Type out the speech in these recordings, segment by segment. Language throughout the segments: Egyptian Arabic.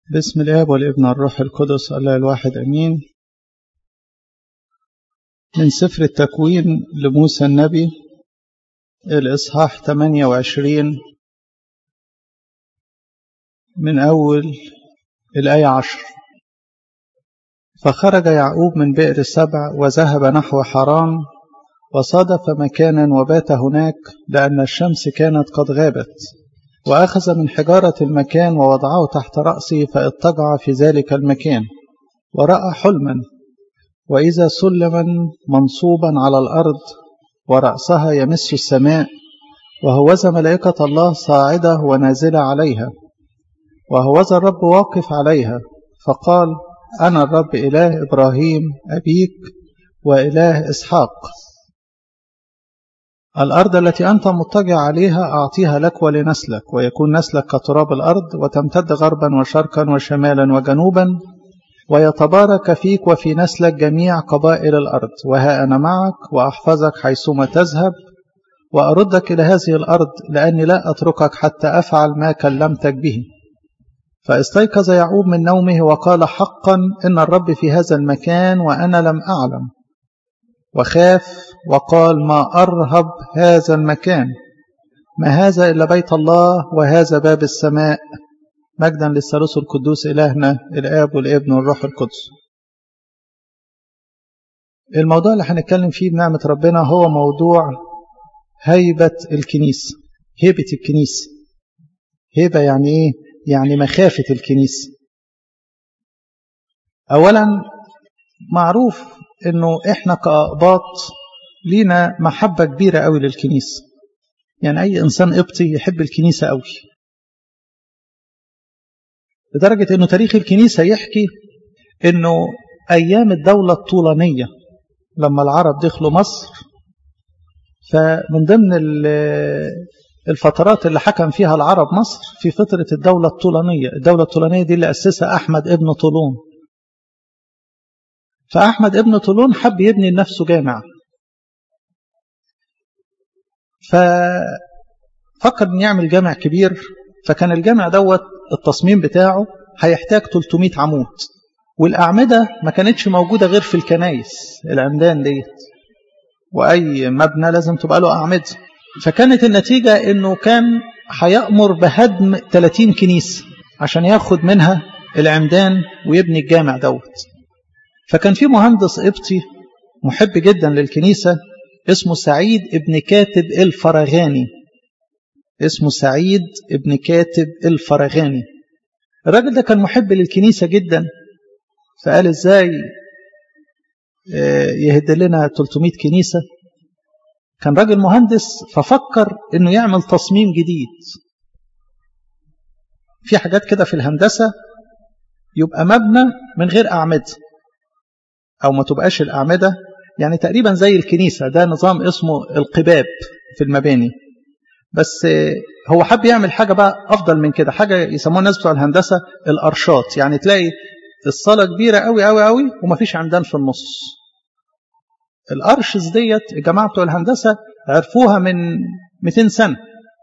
بسم الآب والابن والروح القدس الله الواحد أمين من سفر التكوين لموسى النبي الإصحاح 28 من أول الآية عشر فخرج يعقوب من بئر السبع وذهب نحو حران وصادف مكانا وبات هناك لأن الشمس كانت قد غابت وأخذ من حجارة المكان ووضعه تحت رأسه فاضطجع في ذلك المكان ورأى حلما وإذا سلما منصوبا على الأرض ورأسها يمس السماء وهوذا ملائكة الله صاعدة ونازلة عليها وهوذا الرب واقف عليها فقال أنا الرب إله إبراهيم أبيك وإله إسحاق الأرض التي أنت مضطجع عليها أعطيها لك ولنسلك ويكون نسلك كتراب الأرض وتمتد غربا وشرقا وشمالا وجنوبا ويتبارك فيك وفي نسلك جميع قبائل الأرض وها أنا معك وأحفظك حيثما تذهب وأردك إلى هذه الأرض لأني لا أتركك حتى أفعل ما كلمتك به فاستيقظ يعقوب من نومه وقال حقا إن الرب في هذا المكان وأنا لم أعلم وخاف وقال ما أرهب هذا المكان ما هذا إلا بيت الله وهذا باب السماء مجدا للثالوث القدوس إلهنا الآب والابن والروح القدس الموضوع اللي هنتكلم فيه بنعمة ربنا هو موضوع هيبة الكنيسة هيبة الكنيسة هيبة يعني إيه؟ يعني مخافة الكنيسة أولا معروف إنه إحنا كأقباط لينا محبة كبيرة قوي للكنيسة يعني أي إنسان قبطي يحب الكنيسة قوي لدرجة إنه تاريخ الكنيسة يحكي إنه أيام الدولة الطولانية لما العرب دخلوا مصر فمن ضمن الفترات اللي حكم فيها العرب مصر في فترة الدولة الطولانية الدولة الطولانية دي اللي أسسها أحمد ابن طولون فأحمد ابن طولون حب يبني لنفسه جامع ففكر ان يعمل جامع كبير فكان الجامع دوت التصميم بتاعه هيحتاج 300 عمود والأعمدة ما كانتش موجودة غير في الكنايس العمدان ديت وأي مبنى لازم تبقى له أعمدة فكانت النتيجة أنه كان هيأمر بهدم 30 كنيسة عشان ياخد منها العمدان ويبني الجامع دوت فكان في مهندس قبطي محب جدا للكنيسة اسمه سعيد ابن كاتب الفرغاني اسمه سعيد ابن كاتب الفرغاني الراجل ده كان محب للكنيسة جدا فقال ازاي يهد لنا 300 كنيسة كان راجل مهندس ففكر انه يعمل تصميم جديد في حاجات كده في الهندسة يبقى مبنى من غير أعمدة أو ما تبقاش الأعمدة يعني تقريبا زي الكنيسة ده نظام اسمه القباب في المباني بس هو حب يعمل حاجة بقى أفضل من كده حاجة يسموها الناس بتوع الهندسة الأرشات يعني تلاقي الصالة كبيرة قوي قوي قوي ومفيش عمدان في النص الأرشز ديت الجماعة بتوع الهندسة عرفوها من 200 سنة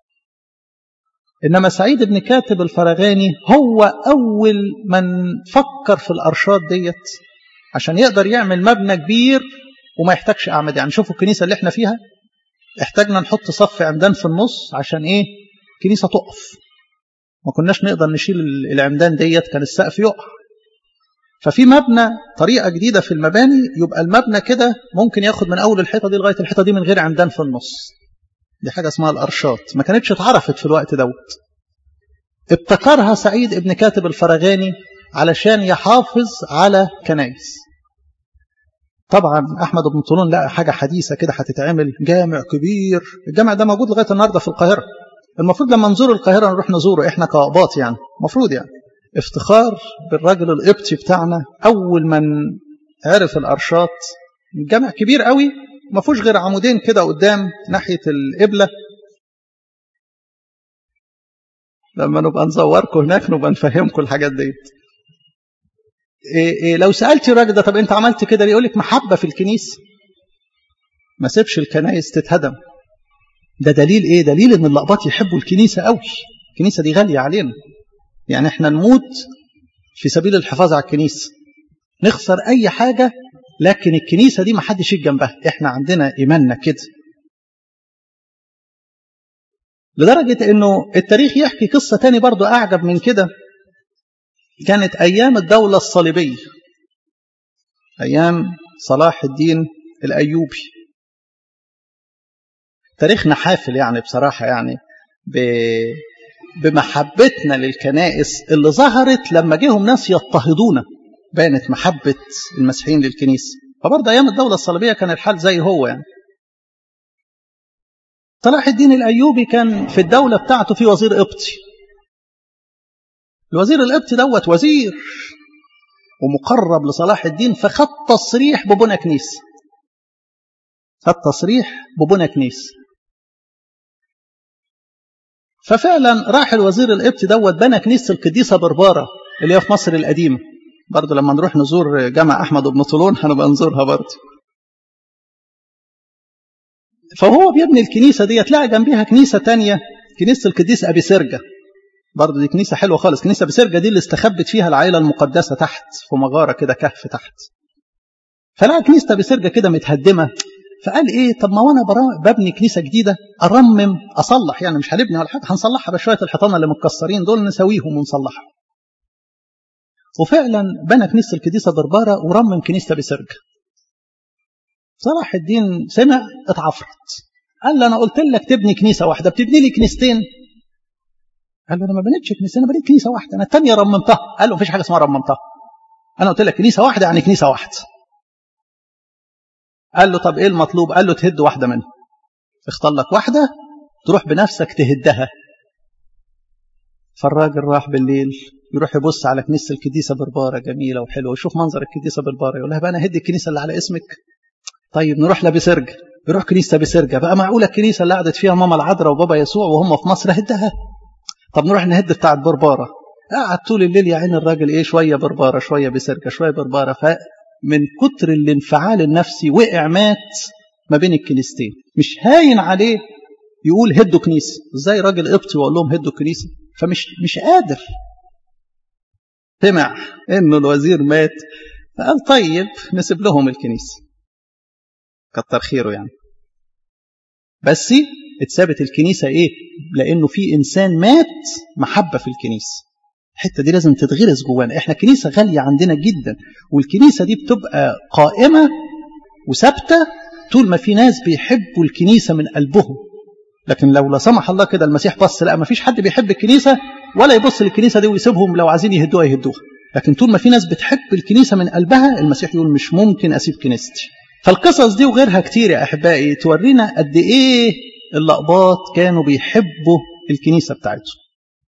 إنما سعيد بن كاتب الفرغاني هو أول من فكر في الأرشات ديت عشان يقدر يعمل مبنى كبير وما يحتاجش أعمدة يعني شوفوا الكنيسة اللي احنا فيها احتاجنا نحط صف عمدان في النص عشان ايه كنيسة تقف ما كناش نقدر نشيل العمدان ديت كان السقف يقع ففي مبنى طريقة جديدة في المباني يبقى المبنى كده ممكن ياخد من أول الحيطة دي لغاية الحيطة دي من غير عمدان في النص دي حاجة اسمها الأرشات ما كانتش اتعرفت في الوقت دوت ابتكرها سعيد ابن كاتب الفرغاني علشان يحافظ على كنايس طبعا احمد بن طولون لقى حاجه حديثه كده هتتعمل جامع كبير الجامع ده موجود لغايه النهارده في القاهره المفروض لما نزور القاهره نروح نزوره احنا كاقباط يعني المفروض يعني افتخار بالراجل القبطي بتاعنا اول من عرف الارشات جامع كبير قوي ما فيهوش غير عمودين كده قدام ناحيه القبله لما نبقى نزوركم هناك نبقى نفهمكم الحاجات ديت إيه إيه لو سألت الراجل ده طب انت عملت كده ليه يقول لك محبة في الكنيسة ما سيبش الكنائس تتهدم ده دليل ايه دليل ان اللقباط يحبوا الكنيسة قوي الكنيسة دي غالية علينا يعني احنا نموت في سبيل الحفاظ على الكنيسة نخسر أي حاجة لكن الكنيسة دي ما حدش يجي جنبها احنا عندنا إيماننا كده لدرجة انه التاريخ يحكي قصة تاني برضو أعجب من كده كانت أيام الدولة الصليبية أيام صلاح الدين الأيوبي تاريخنا حافل يعني بصراحة يعني بمحبتنا للكنائس اللي ظهرت لما جيهم ناس يضطهدونا بانت محبة المسيحيين للكنيسة فبرضه أيام الدولة الصليبية كان الحال زي هو يعني صلاح الدين الأيوبي كان في الدولة بتاعته في وزير قبطي الوزير القبطي دوت وزير ومقرب لصلاح الدين فخد تصريح ببنى كنيسة خد تصريح ببنى كنيسة ففعلا راح الوزير القبطي دوت بنى كنيسة القديسة بربارة اللي هي في مصر القديمة برضه لما نروح نزور جامع أحمد بن طولون هنبقى نزورها برضه فهو بيبني الكنيسة دي تلاقي جنبيها كنيسة تانية كنيسة القديس أبي سرجة برضه دي كنيسة حلوة خالص كنيسة أبي سرجة دي اللي استخبت فيها العائلة المقدسة تحت في مغارة كده كهف تحت فلقى كنيسة أبي سرجة كده متهدمة فقال ايه طب ما وانا ببني كنيسه جديده ارمم اصلح يعني مش هنبني ولا حاجه هنصلحها بشويه الحيطان اللي متكسرين دول نسويهم ونصلحهم وفعلا بنى كنيسه القديسه برباره ورمم كنيسه بسرجه صلاح الدين سمع اتعفرت قال له انا قلت لك تبني كنيسه واحده بتبني لي كنيستين قال له انا ما بنيتش كنيسه انا بنيت كنيسه واحده انا الثانيه رممتها قال له مفيش حاجه اسمها رممتها انا قلت لك كنيسه واحده يعني كنيسه واحده قال له طب ايه المطلوب قال له تهد واحده منهم اختار لك واحده تروح بنفسك تهدها فالراجل راح بالليل يروح يبص على كنيسه الكنيسه برباره جميله وحلوه ويشوف منظر الكنيسه برباره يقول لها بقى انا هدي الكنيسه اللي على اسمك طيب نروح لبسرجه يروح كنيسه بسرجه بقى معقوله الكنيسه اللي قعدت فيها ماما العذراء وبابا يسوع وهم في مصر هدها طب نروح نهد بتاعت برباره قعد طول الليل يا عين الراجل ايه شويه برباره شويه بسرجه شويه برباره ف من كتر الانفعال النفسي وقع مات ما بين الكنيستين مش هاين عليه يقول هدوا كنيسة ازاي راجل قبطي واقول لهم هدوا كنيسة فمش مش قادر سمع انه الوزير مات فقال طيب نسيب لهم الكنيسة كتر خيره يعني بس اتثبت الكنيسة ايه لانه في انسان مات محبة في الكنيسة الحته دي لازم تتغرس جوانا احنا كنيسه غاليه عندنا جدا والكنيسه دي بتبقى قائمه وثابته طول ما في ناس بيحبوا الكنيسه من قلبهم لكن لو لا سمح الله كده المسيح بص لا ما فيش حد بيحب الكنيسه ولا يبص للكنيسه دي ويسيبهم لو عايزين يهدوها يهدوها لكن طول ما في ناس بتحب الكنيسه من قلبها المسيح يقول مش ممكن اسيب كنيستي فالقصص دي وغيرها كتير يا احبائي تورينا قد ايه اللقباط كانوا بيحبوا الكنيسه بتاعتهم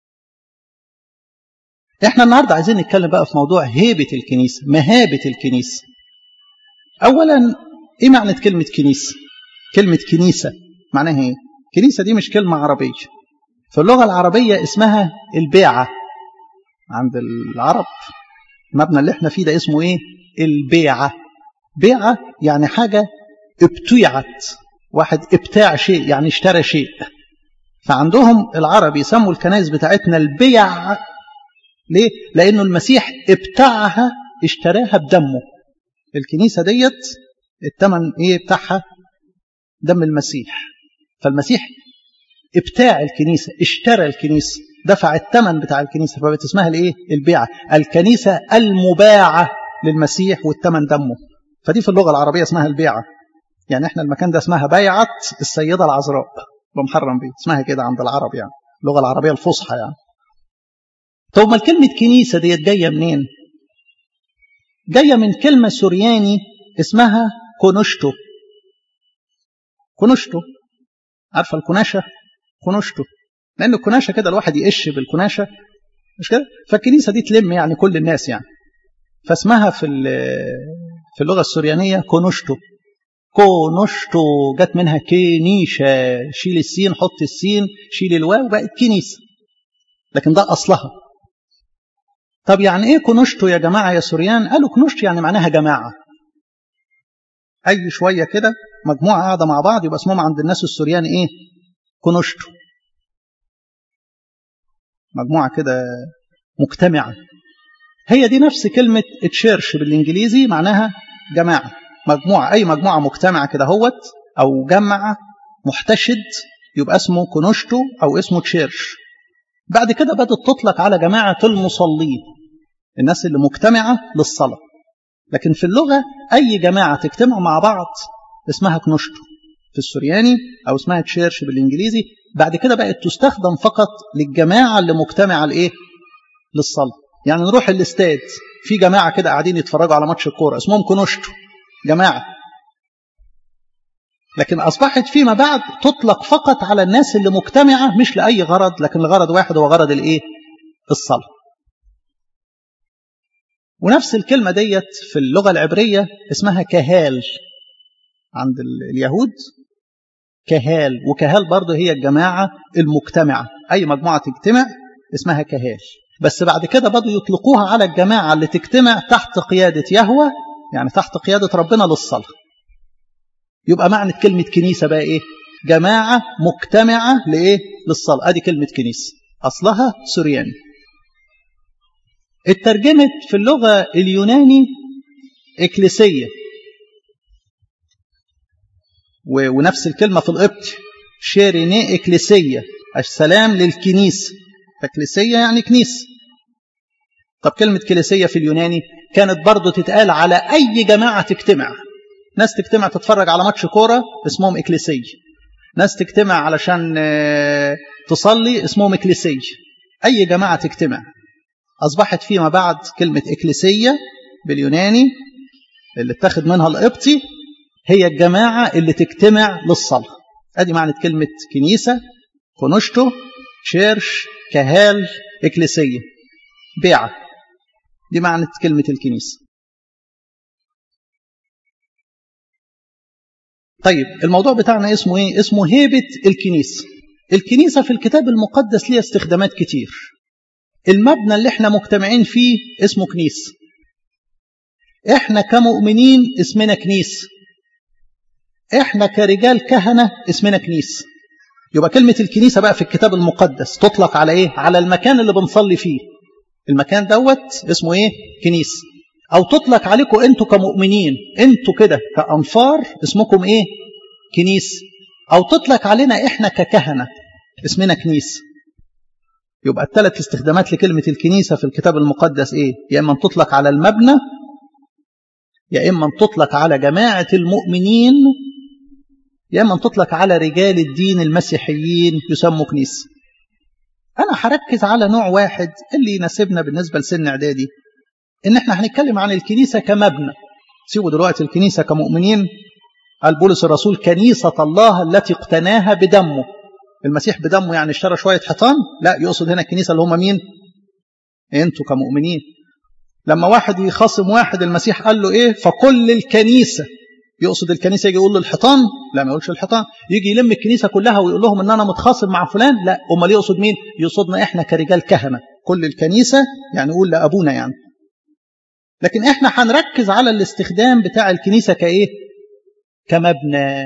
احنا النهارده عايزين نتكلم بقى في موضوع هيبة الكنيسة مهابة الكنيسة اولا ايه معنى كلمة كنيسة كلمة كنيسة معناها ايه كنيسة دي مش كلمة عربية في اللغة العربية اسمها البيعة عند العرب المبنى اللي احنا فيه ده اسمه ايه البيعة بيعة يعني حاجة ابتيعت واحد ابتاع شيء يعني اشترى شيء فعندهم العرب يسموا الكنائس بتاعتنا البيع ليه؟ لأنه المسيح ابتاعها اشتراها بدمه الكنيسة ديت الثمن ايه بتاعها دم المسيح فالمسيح ابتاع الكنيسة اشترى الكنيسة دفع الثمن بتاع الكنيسة فبقت اسمها الايه البيعة الكنيسة المباعة للمسيح والثمن دمه فدي في اللغة العربية اسمها البيعة يعني احنا المكان ده اسمها بيعة السيدة العذراء بمحرم بيه اسمها كده عند العرب يعني اللغة العربية الفصحى يعني طب ما الكلمة كنيسة ديت جاية منين؟ جاية من كلمة سورياني اسمها كونشتو كونشتو عارفة الكناشة؟ كونشتو لأن الكناشة كده الواحد يقش بالكناشة مش كده؟ فالكنيسة دي تلم يعني كل الناس يعني فاسمها في في اللغة السوريانية كونشتو كونشتو جت منها كنيشة شيل السين حط السين شيل الواو بقت كنيسة لكن ده أصلها طب يعني ايه كنشتو يا جماعة يا سوريان قالوا كنشتو يعني معناها جماعة أي شوية كده مجموعة قاعدة مع بعض يبقى اسمهم عند الناس السوريان ايه كنشتو مجموعة كده مجتمعة هي دي نفس كلمة تشيرش بالإنجليزي معناها جماعة مجموعة أي مجموعة مجتمعة كده هوت أو جمع محتشد يبقى اسمه كونوشتو أو اسمه تشيرش بعد كده بدأت تطلق على جماعة المصلين الناس اللي مجتمعة للصلاة لكن في اللغة أي جماعة تجتمع مع بعض اسمها كنوشتو في السورياني أو اسمها تشيرش بالإنجليزي بعد كده بقت تستخدم فقط للجماعة اللي مجتمعة لإيه؟ للصلاة يعني نروح الاستاد في جماعة كده قاعدين يتفرجوا على ماتش الكورة اسمهم كنوشتو جماعة لكن أصبحت فيما بعد تطلق فقط على الناس اللي مجتمعة مش لأي غرض لكن لغرض واحد هو غرض الإيه؟ الصلاة ونفس الكلمة ديت في اللغة العبرية اسمها كهال عند اليهود كهال وكهال برضه هي الجماعة المجتمعة أي مجموعة تجتمع اسمها كهال بس بعد كده بدوا يطلقوها على الجماعة اللي تجتمع تحت قيادة يهوى يعني تحت قيادة ربنا للصلاة يبقى معنى كلمة كنيسة بقى إيه جماعة مجتمعة لإيه للصلاة أدي كلمة كنيسة أصلها سورياني اترجمت في اللغة اليوناني إكليسية ونفس الكلمة في القبط شيريني إكليسية السلام للكنيسة فكليسية يعني كنيسة طب كلمة كليسية في اليوناني كانت برضو تتقال على أي جماعة تجتمع ناس تجتمع تتفرج على ماتش كورة اسمهم إكليسية ناس تجتمع علشان تصلي اسمهم إكليسية أي جماعة تجتمع أصبحت فيما بعد كلمة إكليسية باليوناني اللي اتخذ منها القبطي هي الجماعة اللي تجتمع للصلاة أدي معنى كلمة كنيسة كونشتو شيرش كهال إكليسية بيعة دي معنى كلمة الكنيسة طيب الموضوع بتاعنا اسمه ايه اسمه هيبة الكنيسة الكنيسة في الكتاب المقدس ليها استخدامات كتير المبنى اللي احنا مجتمعين فيه اسمه كنيسة احنا كمؤمنين اسمنا كنيسة احنا كرجال كهنة اسمنا كنيسة يبقى كلمة الكنيسة بقى في الكتاب المقدس تطلق على ايه على المكان اللي بنصلي فيه المكان دوت اسمه ايه كنيسة او تطلق عليكم انتوا كمؤمنين انتوا كده كأنفار اسمكم ايه كنيسة او تطلق علينا احنا ككهنة اسمنا كنيسة يبقى الثلاث استخدامات لكلمة الكنيسة في الكتاب المقدس ايه يا اما تطلق على المبنى يا اما تطلق على جماعة المؤمنين يا اما تطلق على رجال الدين المسيحيين يسموا كنيسة انا هركز على نوع واحد اللي يناسبنا بالنسبة لسن اعدادي ان احنا هنتكلم عن الكنيسة كمبنى سيبوا دلوقتي الكنيسة كمؤمنين قال بولس الرسول كنيسة الله التي اقتناها بدمه المسيح بدمه يعني اشترى شوية حيطان لا يقصد هنا الكنيسة اللي هم مين انتوا كمؤمنين لما واحد يخاصم واحد المسيح قال له ايه فكل الكنيسة يقصد الكنيسة يجي يقول له الحيطان لا ما يقولش الحيطان يجي يلم الكنيسة كلها ويقول لهم ان انا متخاصم مع فلان لا امال يقصد مين يقصدنا احنا كرجال كهنة كل الكنيسة يعني يقول لأبونا يعني لكن احنا هنركز على الاستخدام بتاع الكنيسة كايه كمبنى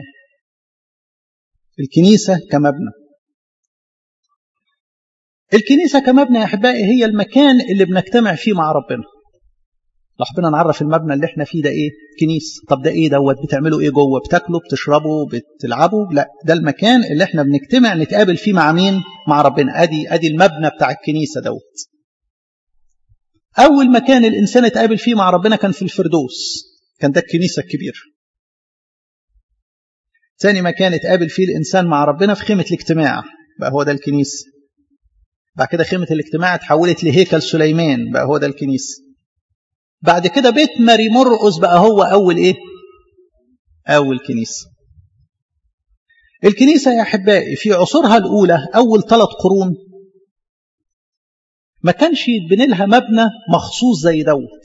الكنيسة كمبنى الكنيسة كمبنى يا أحبائي هي المكان اللي بنجتمع فيه مع ربنا ربنا نعرف المبنى اللي احنا فيه ده ايه كنيسة طب ده ايه دوت بتعملوا ايه جوه بتاكلوا بتشربوا بتلعبوا لا ده المكان اللي احنا بنجتمع نتقابل فيه مع مين مع ربنا ادي ادي المبنى بتاع الكنيسة دوت اول مكان الانسان اتقابل فيه مع ربنا كان في الفردوس كان ده الكنيسة الكبير ثاني مكان اتقابل فيه الانسان مع ربنا في خيمة الاجتماع بقى هو ده الكنيسة بعد كده خيمة الاجتماع اتحولت لهيكل سليمان بقى هو ده الكنيسة بعد كده بيت ماري مرقس بقى هو أول إيه أول كنيسة الكنيسة يا أحبائي في عصورها الأولى أول ثلاث قرون ما كانش يتبني لها مبنى مخصوص زي دوت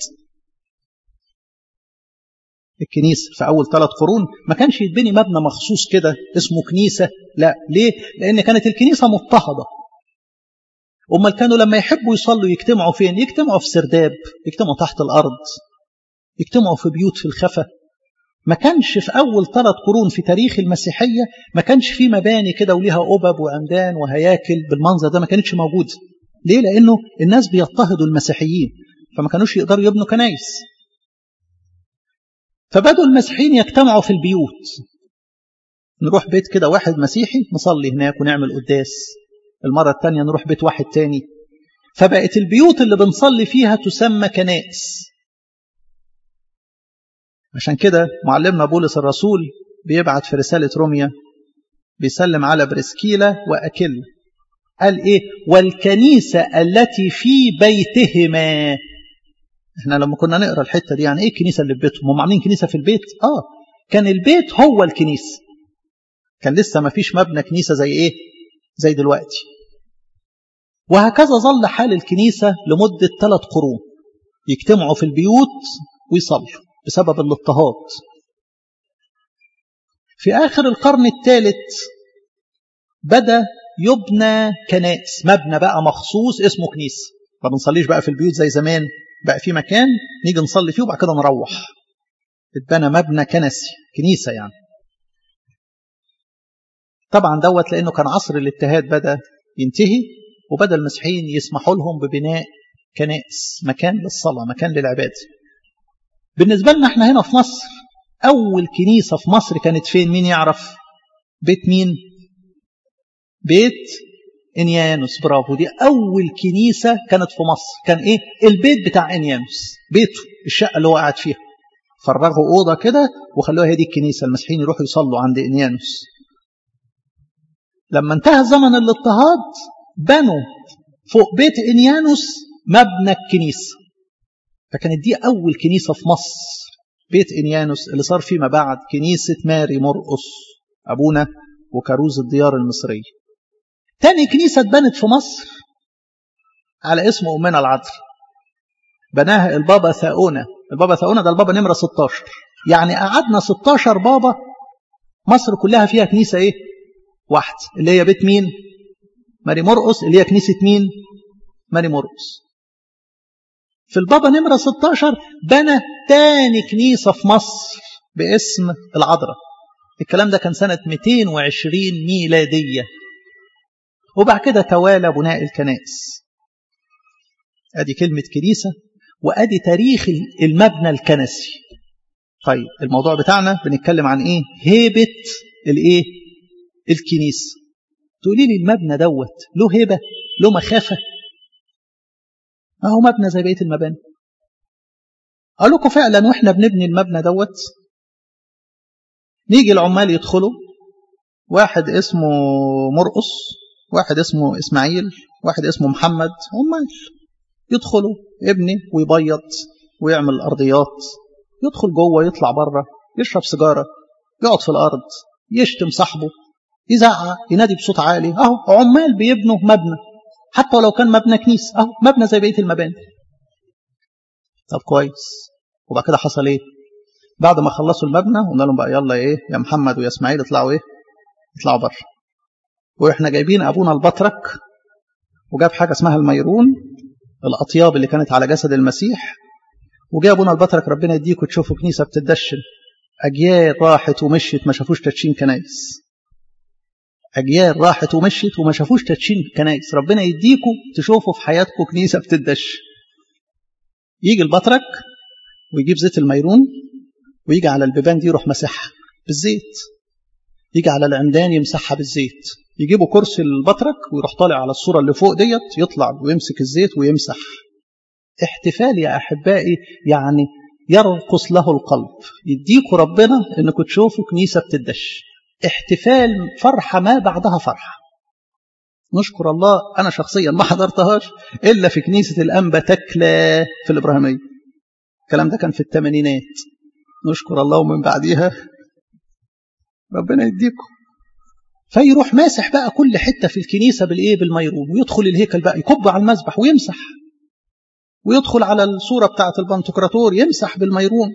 الكنيسة في أول ثلاث قرون ما كانش يتبني مبنى مخصوص كده اسمه كنيسة لا ليه؟ لأن كانت الكنيسة مضطهدة امال كانوا لما يحبوا يصلوا يجتمعوا فين يجتمعوا في سرداب يجتمعوا تحت الارض يجتمعوا في بيوت في الخفا ما كانش في اول ثلاث قرون في تاريخ المسيحيه ما كانش في مباني كده وليها قبب وعمدان وهياكل بالمنظر ده ما كانتش موجوده ليه لانه الناس بيضطهدوا المسيحيين فما كانوش يقدروا يبنوا كنايس فبدوا المسيحيين يجتمعوا في البيوت نروح بيت كده واحد مسيحي نصلي هناك ونعمل قداس المرة الثانية نروح بيت واحد تاني فبقت البيوت اللي بنصلي فيها تسمى كنائس عشان كده معلمنا بولس الرسول بيبعت في رسالة روميا بيسلم على بريسكيلا وأكل قال إيه والكنيسة التي في بيتهما احنا لما كنا نقرا الحته دي يعني ايه الكنيسه اللي في بيتهم هم عاملين كنيسه في البيت اه كان البيت هو الكنيسه كان لسه ما فيش مبنى كنيسه زي ايه زي دلوقتي وهكذا ظل حال الكنيسه لمده ثلاث قرون يجتمعوا في البيوت ويصلوا بسبب الاضطهاد في آخر القرن الثالث بدأ يبنى كنائس مبنى بقى مخصوص اسمه كنيسة ما بنصليش بقى في البيوت زي زمان بقى في مكان نيجي نصلي فيه وبعد كده نروح اتبنى مبنى كنسي كنيسة يعني طبعا دوت لأنه كان عصر الاضطهاد بدأ ينتهي وبدأ المسيحيين يسمحوا لهم ببناء كنائس مكان للصلاة مكان للعبادة بالنسبة لنا احنا هنا في مصر أول كنيسة في مصر كانت فين مين يعرف بيت مين بيت انيانوس برافو دي أول كنيسة كانت في مصر كان إيه البيت بتاع انيانوس بيته الشقة اللي هو قاعد فيها فرغوا أوضة كده وخلوها هي دي الكنيسة المسيحيين يروحوا يصلوا عند انيانوس لما انتهى زمن الاضطهاد بنوا فوق بيت انيانوس مبنى الكنيسة فكانت دي أول كنيسة في مصر بيت إنيانوس اللي صار فيما بعد كنيسة ماري مرقص أبونا وكروز الديار المصرية تاني كنيسة اتبنت في مصر على اسم أمنا العذراء بناها البابا ثاؤونة البابا ثاؤونة ده البابا نمرة 16 يعني قعدنا 16 بابا مصر كلها فيها كنيسة ايه واحدة اللي هي بيت مين ماري مرقص اللي هي كنيسة مين ماري مرقص في البابا نمرة 16 بنى تاني كنيسة في مصر باسم العذراء الكلام ده كان سنة 220 ميلادية وبعد كده توالى بناء الكنائس ادي كلمة كنيسة وادي تاريخ المبنى الكنسي طيب الموضوع بتاعنا بنتكلم عن ايه هيبة الايه الكنيسة تقولي لي المبنى دوت له هيبة له مخافة اهو مبنى زي بقيه المباني اقول لكم فعلا واحنا بنبني المبنى دوت نيجي العمال يدخلوا واحد اسمه مرقص واحد اسمه اسماعيل واحد اسمه محمد عمال يدخلوا يبني ويبيض ويعمل الارضيات يدخل جوه يطلع بره يشرب سيجاره يقعد في الارض يشتم صاحبه يزعق ينادي بصوت عالي اهو عمال بيبنوا مبنى حتى ولو كان مبنى كنيسة أهو مبنى زي بقية المباني طب كويس وبعد كده حصل ايه بعد ما خلصوا المبنى قلنا لهم بقى يلا ايه يا محمد ويا اسماعيل اطلعوا ايه اطلعوا بره واحنا جايبين ابونا البطرك وجاب حاجه اسمها الميرون الاطياب اللي كانت على جسد المسيح وجاء ابونا البطرك ربنا يديكم تشوفوا كنيسه بتدشن اجيال راحت ومشيت ما شافوش تدشين كنايس أجيال راحت ومشيت وما شافوش تدشين كنايس ربنا يديكم تشوفوا في حياتكم كنيسة بتدش يجي البطرك ويجيب زيت الميرون ويجي على البيبان دي يروح مسحها بالزيت يجي على العمدان يمسحها بالزيت يجيبوا كرسي البطرك ويروح طالع على الصورة اللي فوق ديت يطلع ويمسك الزيت ويمسح احتفال يا أحبائي يعني يرقص له القلب يديكوا ربنا انكم تشوفوا كنيسة بتدش احتفال فرحة ما بعدها فرحة نشكر الله أنا شخصيا ما حضرتهاش إلا في كنيسة الأنبا تكلى في الإبراهيمية الكلام ده كان في الثمانينات نشكر الله ومن بعديها ربنا يديكم فيروح ماسح بقى كل حتة في الكنيسة بالإيه بالميرون ويدخل الهيكل بقى يكب على المذبح ويمسح ويدخل على الصورة بتاعة البنتوكراتور يمسح بالميرون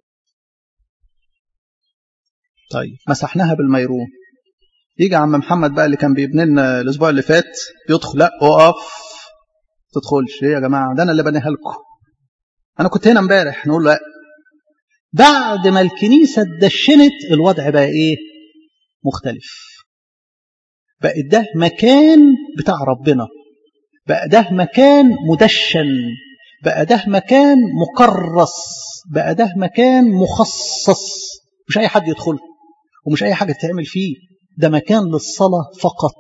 طيب مسحناها بالميرون يجي عم محمد بقى اللي كان بيبني لنا الاسبوع اللي فات يدخل لا اقف تدخلش ايه يا جماعه ده انا اللي بنيها لكم انا كنت هنا امبارح نقول له لا بعد ما الكنيسه اتدشنت الوضع بقى ايه مختلف بقى ده مكان بتاع ربنا بقى ده مكان مدشن بقى ده مكان مكرس بقى ده مكان مخصص مش أي حد يدخله ومش أي حاجة تعمل فيه ده مكان للصلاة فقط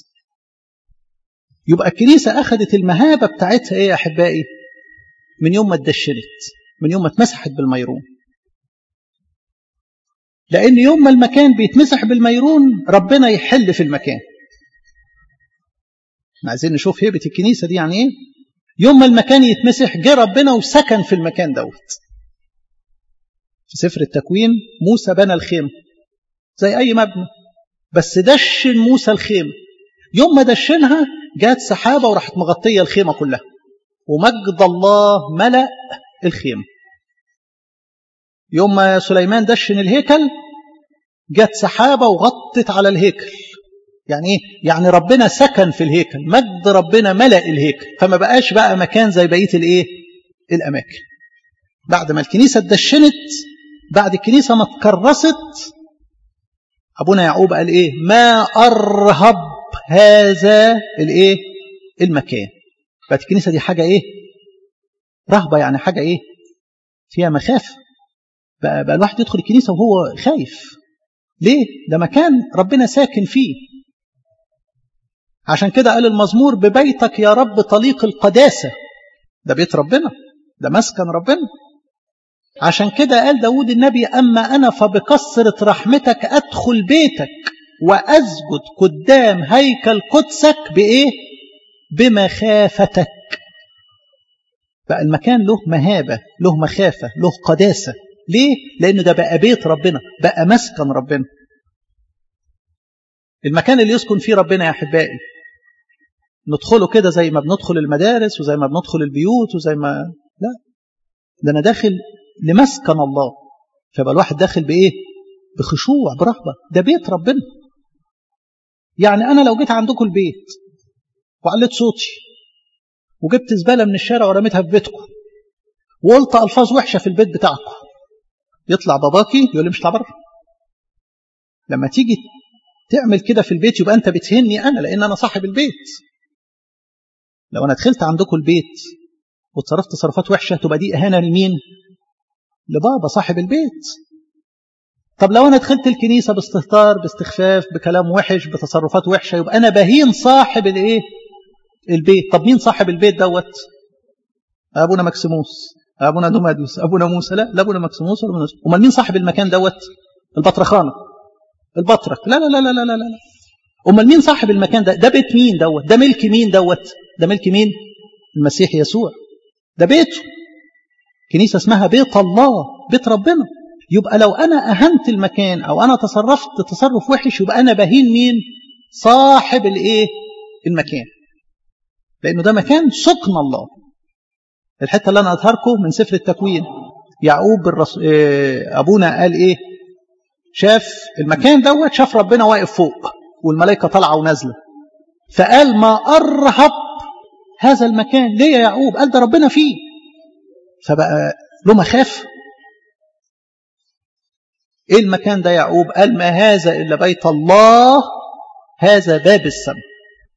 يبقى الكنيسة أخذت المهابة بتاعتها إيه يا أحبائي من يوم ما اتدشنت من يوم ما اتمسحت بالميرون لأن يوم ما المكان بيتمسح بالميرون ربنا يحل في المكان عايزين نشوف هيبة الكنيسة دي يعني إيه يوم ما المكان يتمسح جه ربنا وسكن في المكان دوت في سفر التكوين موسى بنى الخيمة زي أي مبنى بس دشن موسى الخيمة يوم ما دشنها جات سحابة وراحت مغطية الخيمة كلها ومجد الله ملأ الخيمة يوم ما سليمان دشن الهيكل جت سحابة وغطت على الهيكل يعني ايه؟ يعني ربنا سكن في الهيكل مجد ربنا ملأ الهيكل فما بقاش بقى مكان زي بقية الايه الأماكن بعد ما الكنيسة اتدشنت بعد الكنيسة ما اتكرست أبونا يعقوب قال ايه ما أرهب هذا الايه المكان بقت الكنيسة دي حاجة ايه رهبة يعني حاجة ايه فيها مخافة بقى, بقى الواحد يدخل الكنيسة وهو خايف ليه ده مكان ربنا ساكن فيه عشان كده قال المزمور ببيتك يا رب طليق القداسة ده بيت ربنا ده مسكن ربنا عشان كده قال داود النبي أما أنا فبكثرة رحمتك أدخل بيتك وأسجد قدام هيكل قدسك بإيه بمخافتك بقى المكان له مهابة له مخافة له قداسة ليه؟ لأنه ده بقى بيت ربنا بقى مسكن ربنا المكان اللي يسكن فيه ربنا يا أحبائي ندخله كده زي ما بندخل المدارس وزي ما بندخل البيوت وزي ما لا ده أنا داخل لمسكن الله فيبقى الواحد داخل بإيه؟ بخشوع برهبة ده بيت ربنا يعني أنا لو جيت عندكم البيت وعليت صوتي وجبت زبالة من الشارع ورميتها في بيتكم وقلت ألفاظ وحشة في البيت بتاعكم يطلع باباكي يقول لي مش اطلع بره لما تيجي تعمل كده في البيت يبقى انت بتهني انا لان انا صاحب البيت لو انا دخلت عندكم البيت وتصرفت تصرفات وحشه تبقى دي اهانه لمين لبابا صاحب البيت طب لو انا دخلت الكنيسه باستهتار باستخفاف بكلام وحش بتصرفات وحشه يبقى انا بهين صاحب الايه البيت طب مين صاحب البيت دوت ابونا مكسيموس ابونا دوماديوس ابونا موسى لا لا ابونا مكسيموس ولا ابونا امال مين صاحب المكان دوت البطرخانه البطرك لا لا لا لا لا لا لا امال مين صاحب المكان ده ده بيت مين دوت ده ملك مين دوت ده ملك مين المسيح يسوع ده بيته كنيسه اسمها بيت الله بيت ربنا يبقى لو انا اهنت المكان او انا تصرفت تصرف وحش يبقى انا بهين مين صاحب الايه المكان لانه ده مكان سكن الله الحته اللي انا اظهركم من سفر التكوين يعقوب الرس... ابونا قال ايه شاف المكان دوت شاف ربنا واقف فوق والملائكه طالعه ونازله فقال ما ارهب هذا المكان ليه يا يعقوب قال ده ربنا فيه فبقى له مخاف ايه المكان ده يعقوب قال ما هذا الا بيت الله هذا باب السماء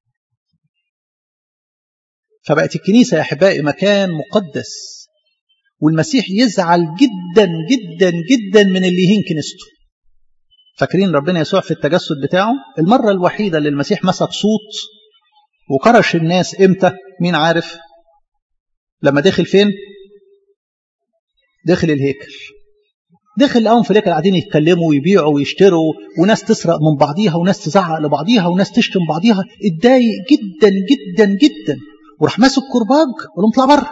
فبقت الكنيسة يا أحبائي مكان مقدس والمسيح يزعل جدا جدا جدا من اللي يهين كنيسته فاكرين ربنا يسوع في التجسد بتاعه المرة الوحيدة اللي المسيح مسك صوت وكرش الناس امتى مين عارف لما دخل فين دخل الهيكل دخل لقاهم في الهيكل قاعدين يتكلموا ويبيعوا ويشتروا وناس تسرق من بعضيها وناس تزعق لبعضيها وناس تشتم بعضيها اتضايق جدا جدا جدا وراح ماسك كرباج وقال لهم اطلع بره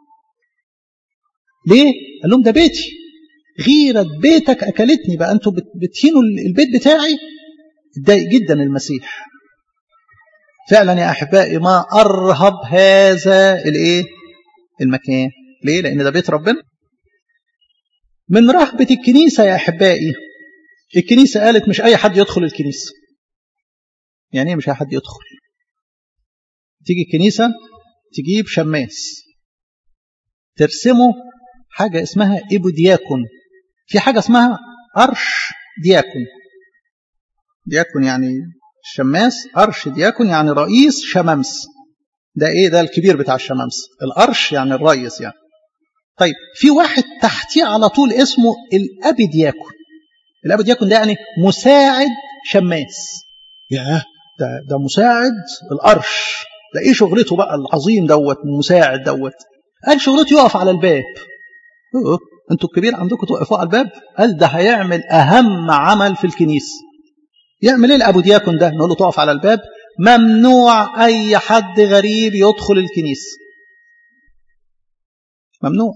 ليه؟ قال لهم ده بيتي غيرة بيتك أكلتني بقى أنتوا بتهينوا البيت بتاعي اتضايق جدا المسيح فعلا يا أحبائي ما أرهب هذا الإيه؟ المكان ليه؟ لأن ده بيت ربنا من رهبة الكنيسة يا أحبائي الكنيسة قالت مش أي حد يدخل الكنيسة يعني ايه مش أي حد يدخل تيجي الكنيسة تجيب شماس ترسمه حاجة اسمها إبو دياكون في حاجة اسمها أرش دياكون دياكون يعني الشماس أرش دياكون يعني رئيس شمامس ده ايه ده الكبير بتاع الشمامسه القرش يعني الريس يعني طيب في واحد تحتيه على طول اسمه الابدياكون الابدياكون ده يعني مساعد شماس ياه ده ده مساعد القرش ده ايه شغلته بقى العظيم دوت المساعد دوت قال شغلته يقف على الباب أوه. انتوا الكبير عندكم توقفوا على الباب قال ده هيعمل اهم عمل في الكنيسه يعمل ايه الابو دياكون ده نقول له تقف على الباب ممنوع اي حد غريب يدخل الكنيسه ممنوع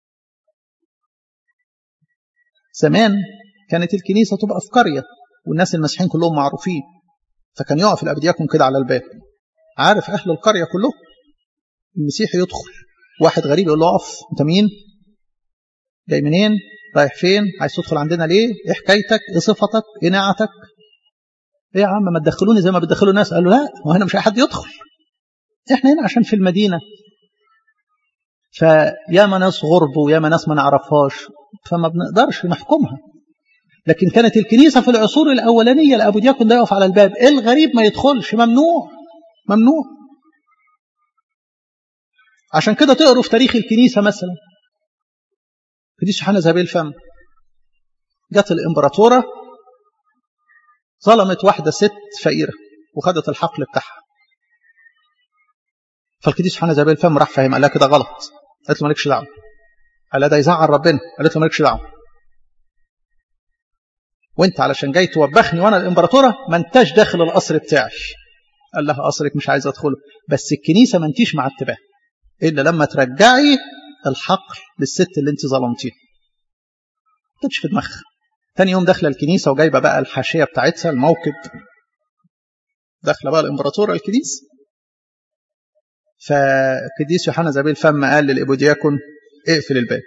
زمان كانت الكنيسه تبقى في قريه والناس المسيحيين كلهم معروفين فكان يقف الابدياكون كده على الباب عارف اهل القريه كلهم المسيحي يدخل واحد غريب يقول له اقف انت مين جاي منين رايح فين عايز تدخل عندنا ليه ايه حكايتك ايه صفتك ايه نعتك ايه يا عم ما تدخلوني زي ما بتدخلوا الناس قال له لا ما هنا مش اي حد يدخل احنا هنا عشان في المدينه فياما ناس غرب وياما ناس ما نعرفهاش فما بنقدرش نحكمها لكن كانت الكنيسه في العصور الاولانيه الابو دياكون ده يقف على الباب الغريب ما يدخلش ممنوع ممنوع عشان كده تقروا في تاريخ الكنيسه مثلا قديس يوحنا ذهبي الفم جت الامبراطوره ظلمت واحده ست فقيره وخدت الحقل بتاعها فالقديس يوحنا ذهبي الفم راح فاهم قال لها كده غلط قالت له مالكش دعوه قال لها ده يزعل ربنا قالت له مالكش دعوه وانت علشان جاي توبخني وانا الامبراطوره ما انتش داخل القصر بتاعي قال لها قصرك مش عايز ادخله بس الكنيسه ما انتيش معتباه الا لما ترجعي الحقل للست اللي انت ظلمتيها ما في دماغها تاني يوم داخله الكنيسه وجايبه بقى الحاشيه بتاعتها الموكب داخله بقى الامبراطوره الكنيسه فقديس يوحنا زبيل فم قال للابودياكون اقفل الباب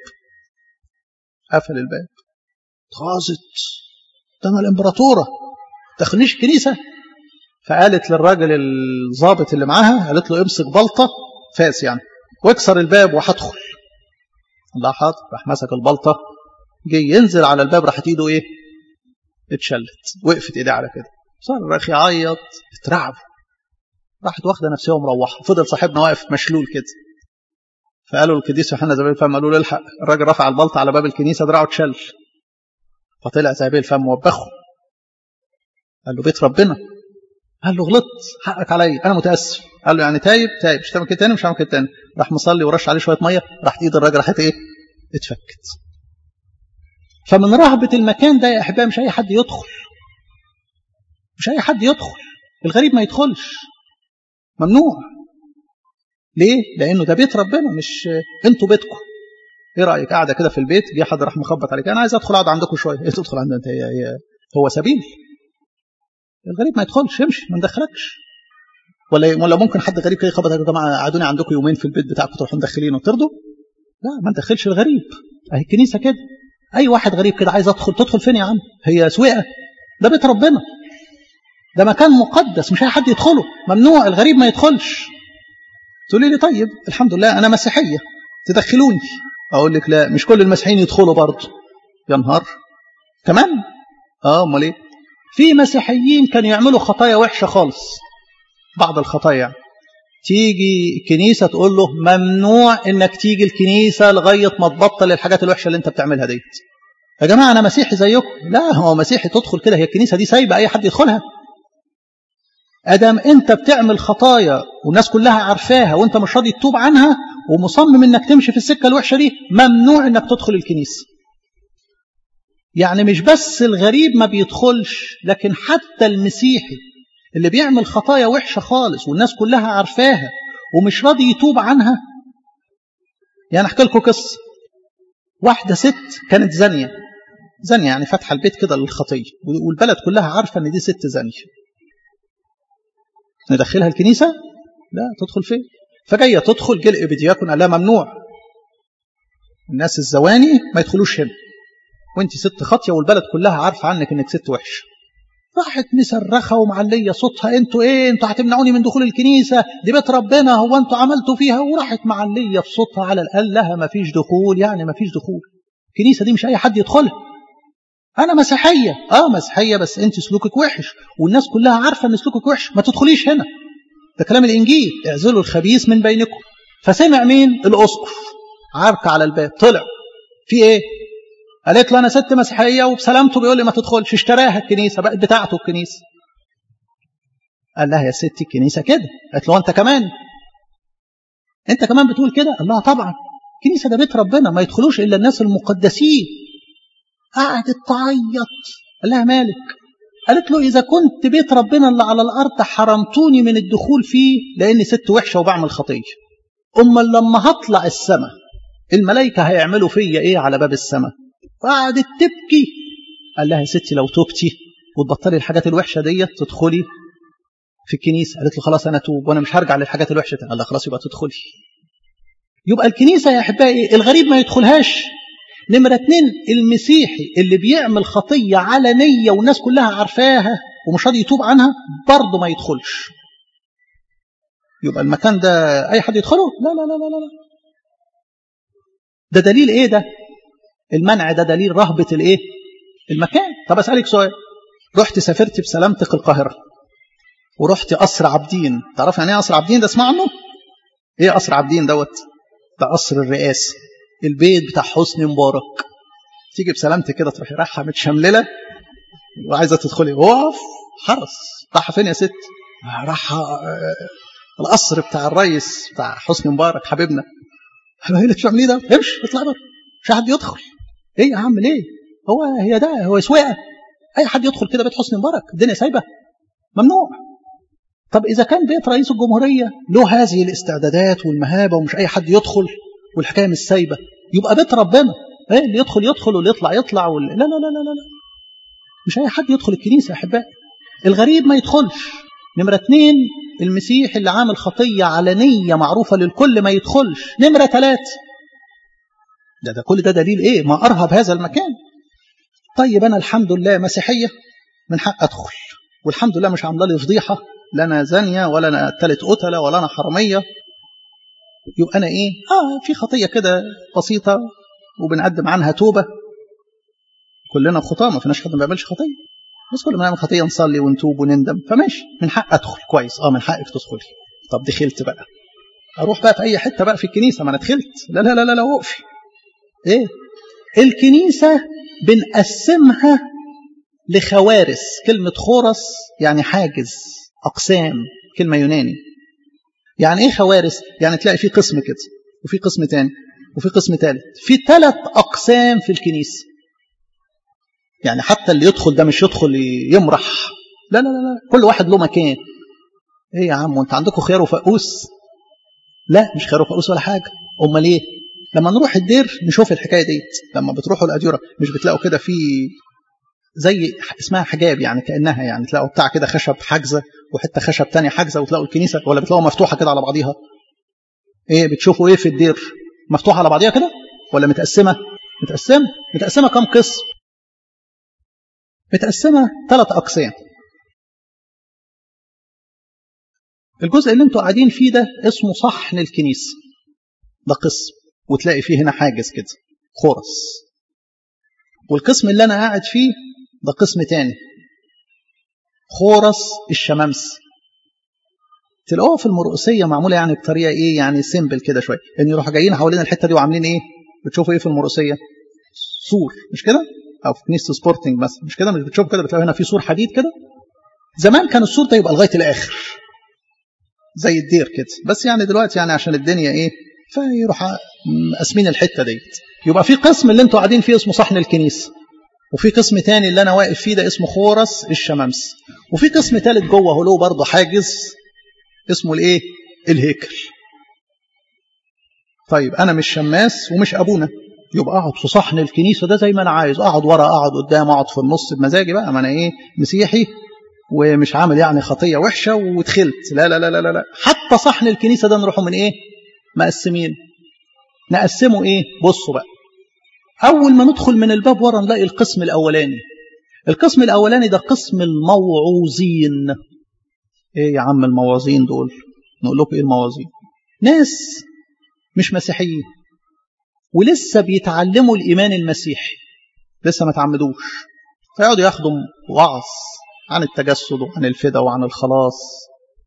قفل الباب اتغاظت ده انا الامبراطوره دخلنيش الكنيسه فقالت للراجل الضابط اللي معاها قالت له امسك بلطه فاس يعني واكسر الباب وهدخل الله حاضر راح مسك البلطه جه ينزل على الباب راحت ايده ايه اتشلت وقفت ايديه على كده صرخ يعيط اترعب راحت واخده نفسها ومروحه فضل صاحبنا واقف مشلول كده فقالوا القديس يوحنا زبيب الفم قالوا له الحق الراجل رفع البلطه على باب الكنيسه دراعه اتشل فطلع زبيب الفم وبخه قال له بيت ربنا قال له غلطت حقك عليا انا متاسف قال له يعني تايب تايب مش هتعمل كده تاني مش هعمل كده تاني راح مصلي ورش عليه شويه ميه راحت ايد الراجل راحت ايه اتفكت فمن رهبه المكان ده يا احبائي مش اي حد يدخل مش اي حد يدخل الغريب ما يدخلش ممنوع ليه لانه ده بيت ربنا مش انتوا بيتكم ايه رايك قاعده كده في البيت جه حد راح مخبط عليك انا عايز ادخل اقعد عندكم شويه ايه تدخل عندنا انت هي هي هو سبيل الغريب ما يدخلش يمشي ما ندخلكش ولا ولا ممكن حد غريب كده يخبط يا جماعه قعدوني عندكم يومين في البيت بتاعكم تروحوا مدخلينه ترضوا؟ لا ما ندخلش الغريب اهي الكنيسه كده اي واحد غريب كده عايز ادخل تدخل فين يا عم؟ هي سويقه ده بيت ربنا ده مكان مقدس مش اي حد يدخله ممنوع الغريب ما يدخلش تقولي لي طيب الحمد لله انا مسيحيه تدخلوني اقول لك لا مش كل المسيحيين يدخلوا برضه يا نهار كمان اه امال ايه في مسيحيين كانوا يعملوا خطايا وحشه خالص بعض الخطايا تيجي الكنيسة تقول له ممنوع انك تيجي الكنيسة لغاية ما تبطل الحاجات الوحشة اللي انت بتعملها ديت يا جماعة انا مسيحي زيكم لا هو مسيحي تدخل كده هي الكنيسة دي سايبة اي حد يدخلها ادم انت بتعمل خطايا والناس كلها عارفاها وانت مش راضي تتوب عنها ومصمم انك تمشي في السكة الوحشة دي ممنوع انك تدخل الكنيسة يعني مش بس الغريب ما بيدخلش لكن حتى المسيحي اللي بيعمل خطايا وحشة خالص والناس كلها عارفاها ومش راضي يتوب عنها يعني احكي لكم قصة واحدة ست كانت زانية زانية يعني فاتحة البيت كده للخطية والبلد كلها عارفة ان دي ست زانية ندخلها الكنيسة لا تدخل فين فجاية تدخل جه الإبدياكون قال لها ممنوع الناس الزواني ما يدخلوش هنا وانت ست خاطيه والبلد كلها عارفه عنك انك ست وحشه راحت مصرخه ومعليه صوتها انتوا ايه انتوا هتمنعوني من دخول الكنيسه دي بيت ربنا هو انتوا عملتوا فيها وراحت معليه بصوتها على قال لها ما فيش دخول يعني ما فيش دخول الكنيسه دي مش اي حد يدخلها انا مسيحيه اه مسيحيه بس انت سلوكك وحش والناس كلها عارفه ان سلوكك وحش ما تدخليش هنا ده كلام الانجيل اعزلوا الخبيث من بينكم فسمع مين الاسقف عرك على الباب طلع في ايه قالت له انا ست مسيحيه وبسلامته بيقول لي ما تدخلش اشتراها الكنيسه بقت بتاعته الكنيسه قال لها يا ستي الكنيسه كده قالت له انت كمان انت كمان بتقول كده قال لها طبعا الكنيسه ده بيت ربنا ما يدخلوش الا الناس المقدسين قعدت تعيط قال لها مالك قالت له اذا كنت بيت ربنا اللي على الارض حرمتوني من الدخول فيه لاني ست وحشه وبعمل خطيه امال لما هطلع السماء الملائكه هيعملوا فيا ايه على باب السماء قعدت تبكي قال لها يا ستي لو توبتي وتبطلي الحاجات الوحشه ديت تدخلي في الكنيسه قالت له خلاص انا توب وانا مش هرجع للحاجات الوحشه قال لها خلاص يبقى تدخلي يبقى الكنيسه يا احبائي الغريب ما يدخلهاش نمرة اتنين المسيحي اللي بيعمل خطية علنية والناس كلها عارفاها ومش راضي يتوب عنها برضه ما يدخلش يبقى المكان ده أي حد يدخله لا لا لا لا لا ده دليل إيه ده المنع ده دليل رهبة الإيه المكان طب أسألك سؤال رحت سافرت بسلامتك القاهرة ورحت قصر عابدين تعرف يعني ايه قصر عابدين ده اسمع عنه ايه قصر عابدين دوت ده قصر الرئاسه البيت بتاع حسني مبارك تيجي بسلامتك كده تروحي رايحه متشملله وعايزه تدخلي وقف حرس رايحه فين يا ست رايحه القصر بتاع الريس بتاع حسني مبارك حبيبنا ايه اللي بتعمليه ده امشي اطلع بره مش حد يدخل ايه يا عم ليه هو هي ده هو سواقه اي حد يدخل كده بيت حسني مبارك الدنيا سايبه ممنوع طب اذا كان بيت رئيس الجمهوريه له هذه الاستعدادات والمهابه ومش اي حد يدخل والحكايه مش سايبه يبقى بيت ربنا ايه اللي يدخل يدخل واللي يطلع يطلع واللي... لا لا لا لا لا مش اي حد يدخل الكنيسه يا احبائي الغريب ما يدخلش نمرة اتنين المسيح اللي عامل خطية علنية معروفة للكل ما يدخلش نمرة ثلاثة ده ده كل ده دليل ايه ما ارهب هذا المكان طيب انا الحمد لله مسيحية من حق ادخل والحمد لله مش عامله لي فضيحة لا انا زانية ولا انا قتلت قتلة ولا انا حرامية يبقى انا ايه اه في خطية كده بسيطة وبنقدم عنها توبة كلنا خطاة ما فيناش حد ما بيعملش خطية بس كل ما نعمل خطية نصلي ونتوب ونندم فماشي من حق ادخل كويس اه من حقك تدخلي طب دخلت بقى اروح بقى في اي حتة بقى في الكنيسة ما انا دخلت لا لا لا لا, لا وقفي ايه الكنيسة بنقسمها لخوارس كلمة خورس يعني حاجز أقسام كلمة يوناني يعني إيه خوارس؟ يعني تلاقي في قسم كده وفي قسم تاني وفي قسم تالت في ثلاث أقسام في الكنيسة يعني حتى اللي يدخل ده مش يدخل يمرح لا لا لا لا كل واحد له مكان ايه يا عم وانت عندكم خيار وفقوس لا مش خيار وفقوس ولا حاجه امال ايه لما نروح الدير نشوف الحكايه ديت لما بتروحوا الاديره مش بتلاقوا كده في زي اسمها حجاب يعني كانها يعني تلاقوا بتاع كده خشب حاجزه وحته خشب تانية حاجزه وتلاقوا الكنيسه ولا بتلاقوا مفتوحه كده على بعضيها ايه بتشوفوا ايه في الدير مفتوحه على بعضيها كده ولا متقسمه متقسمه متقسمه كام قسم متقسمه ثلاث اقسام الجزء اللي انتوا قاعدين فيه ده اسمه صحن الكنيسه ده قسم وتلاقي فيه هنا حاجز كده خرس والقسم اللي انا قاعد فيه ده قسم تاني خورس الشمامس تلاقوها في المرقسية معمولة يعني بطريقة ايه يعني سيمبل كده شوية ان يروحوا جايين حوالين الحتة دي وعاملين ايه بتشوفوا ايه في المرقسية سور مش كده او في كنيسة سبورتنج مثلا مش كده مش بتشوفوا كده بتلاقوا هنا في سور حديد كده زمان كان السور ده يبقى لغاية الاخر زي الدير كده بس يعني دلوقتي يعني عشان الدنيا ايه فيروح قاسمين الحته ديت يبقى في قسم اللي انتوا قاعدين فيه اسمه صحن الكنيسه وفي قسم تاني اللي انا واقف فيه ده اسمه خورس الشمامس وفي قسم تالت جوه هو له برضه حاجز اسمه الايه الهيكل طيب انا مش شماس ومش ابونا يبقى اقعد في صحن الكنيسه ده زي ما انا عايز اقعد ورا اقعد قدام اقعد في النص بمزاجي بقى ما انا ايه مسيحي ومش عامل يعني خطيه وحشه ودخلت لا لا لا لا لا حتى صحن الكنيسه ده نروحوا من ايه مقسمين نقسمه ايه بصوا بقى اول ما ندخل من الباب ورا نلاقي القسم الاولاني القسم الاولاني ده قسم الموعوظين ايه يا عم المواظين دول نقول لكم ايه المواظين ناس مش مسيحيين ولسه بيتعلموا الايمان المسيحي لسه ما تعمدوش فيقعدوا ياخدوا وعظ عن التجسد وعن الفدا وعن الخلاص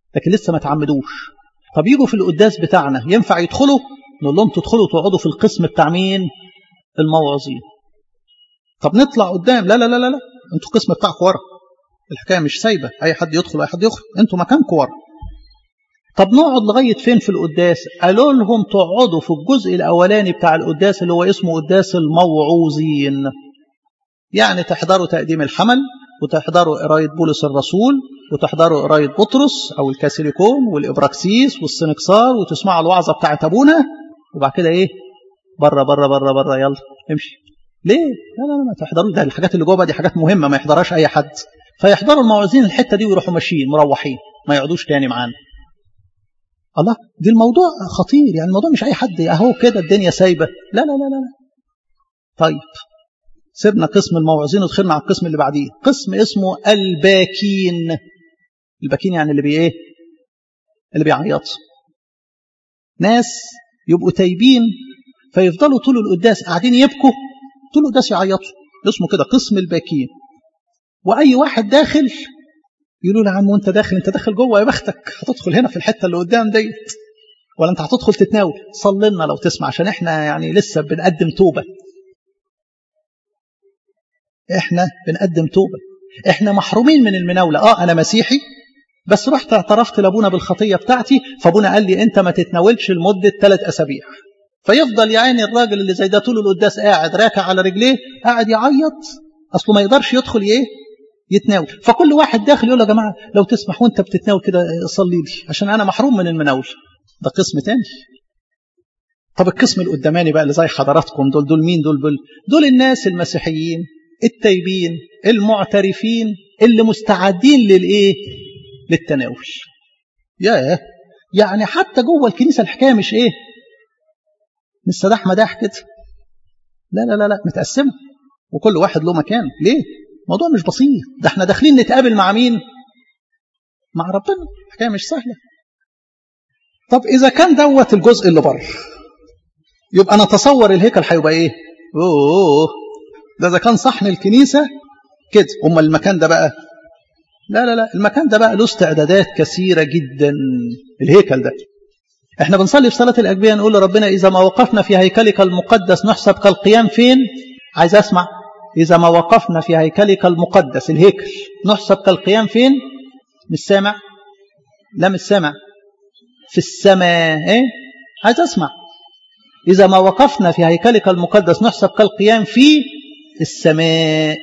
لكن لسه ما تعمدوش طب يجوا في القداس بتاعنا ينفع يدخلوا نقول لهم تدخلوا تقعدوا في القسم بتاع مين الموعظين طب نطلع قدام لا لا لا لا, لا. انتوا القسم بتاعكم ورا الحكايه مش سايبه اي حد يدخل اي حد يخرج انتوا مكانكم ورا طب نقعد لغايه فين في القداس قالوا لهم تقعدوا في الجزء الاولاني بتاع القداس اللي هو اسمه قداس الموعوظين يعني تحضروا تقديم الحمل وتحضروا قرايه بولس الرسول وتحضروا قرايه بطرس او الكاسيليكون والابراكسيس والسنكسار وتسمعوا الوعظه بتاعت ابونا وبعد كده ايه بره بره بره بره يلا امشي ليه لا لا لا ما تحضروا ده الحاجات اللي جوه دي حاجات مهمه ما يحضرهاش اي حد فيحضروا الموعظين الحته دي ويروحوا ماشيين مروحين ما يقعدوش تاني معانا الله دي الموضوع خطير يعني الموضوع مش اي حد اهو كده الدنيا سايبه لا لا لا لا طيب سيبنا قسم الموعظين ودخلنا على القسم اللي بعديه قسم اسمه الباكين الباكين يعني اللي بي ايه اللي بيعيطوا ناس يبقوا تايبين فيفضلوا طول القداس قاعدين يبكوا طول القداس يعيطوا اسمه كده قسم الباكين واي واحد داخل يقولوا له يا عم وانت داخل انت داخل جوه يا بختك هتدخل هنا في الحته اللي قدام ديت ولا انت هتدخل تتناول صلي لنا لو تسمع عشان احنا يعني لسه بنقدم توبه احنا بنقدم توبه احنا محرومين من المناوله اه انا مسيحي بس رحت اعترفت لابونا بالخطيه بتاعتي فابونا قال لي انت ما تتناولش لمده ثلاث اسابيع فيفضل يا عيني الراجل اللي زي ده طول القداس قاعد راكع على رجليه قاعد يعيط اصله ما يقدرش يدخل ايه يتناول فكل واحد داخل يقول يا جماعه لو تسمح وانت بتتناول كده صلي لي عشان انا محروم من المناول ده قسم تاني طب القسم القداماني بقى اللي زي حضراتكم دول دول مين دول دول دول الناس المسيحيين التايبين المعترفين اللي مستعدين للايه للتناول يا يعني حتى جوه الكنيسه الحكايه مش ايه مش سداح مداح كده لا لا لا لا متقسمه وكل واحد له مكان ليه الموضوع مش بسيط ده احنا داخلين نتقابل مع مين مع ربنا الحكايه مش سهله طب اذا كان دوت الجزء اللي بره يبقى نتصور الهيكل هيبقى ايه اوه ده اذا كان صحن الكنيسه كده امال المكان ده بقى لا لا لا المكان ده بقى له استعدادات كثيره جدا الهيكل ده احنا بنصلي في صلاه الاجبيه نقول لربنا اذا ما وقفنا في هيكلك المقدس نحسب كالقيام فين عايز اسمع إذا ما وقفنا في هيكلك المقدس الهيكل نحسب كالقيام فين؟ مش سامع؟ لا مش سامع في السماء إيه؟ عايز أسمع إذا ما وقفنا في هيكلك المقدس نحسب كالقيام في السماء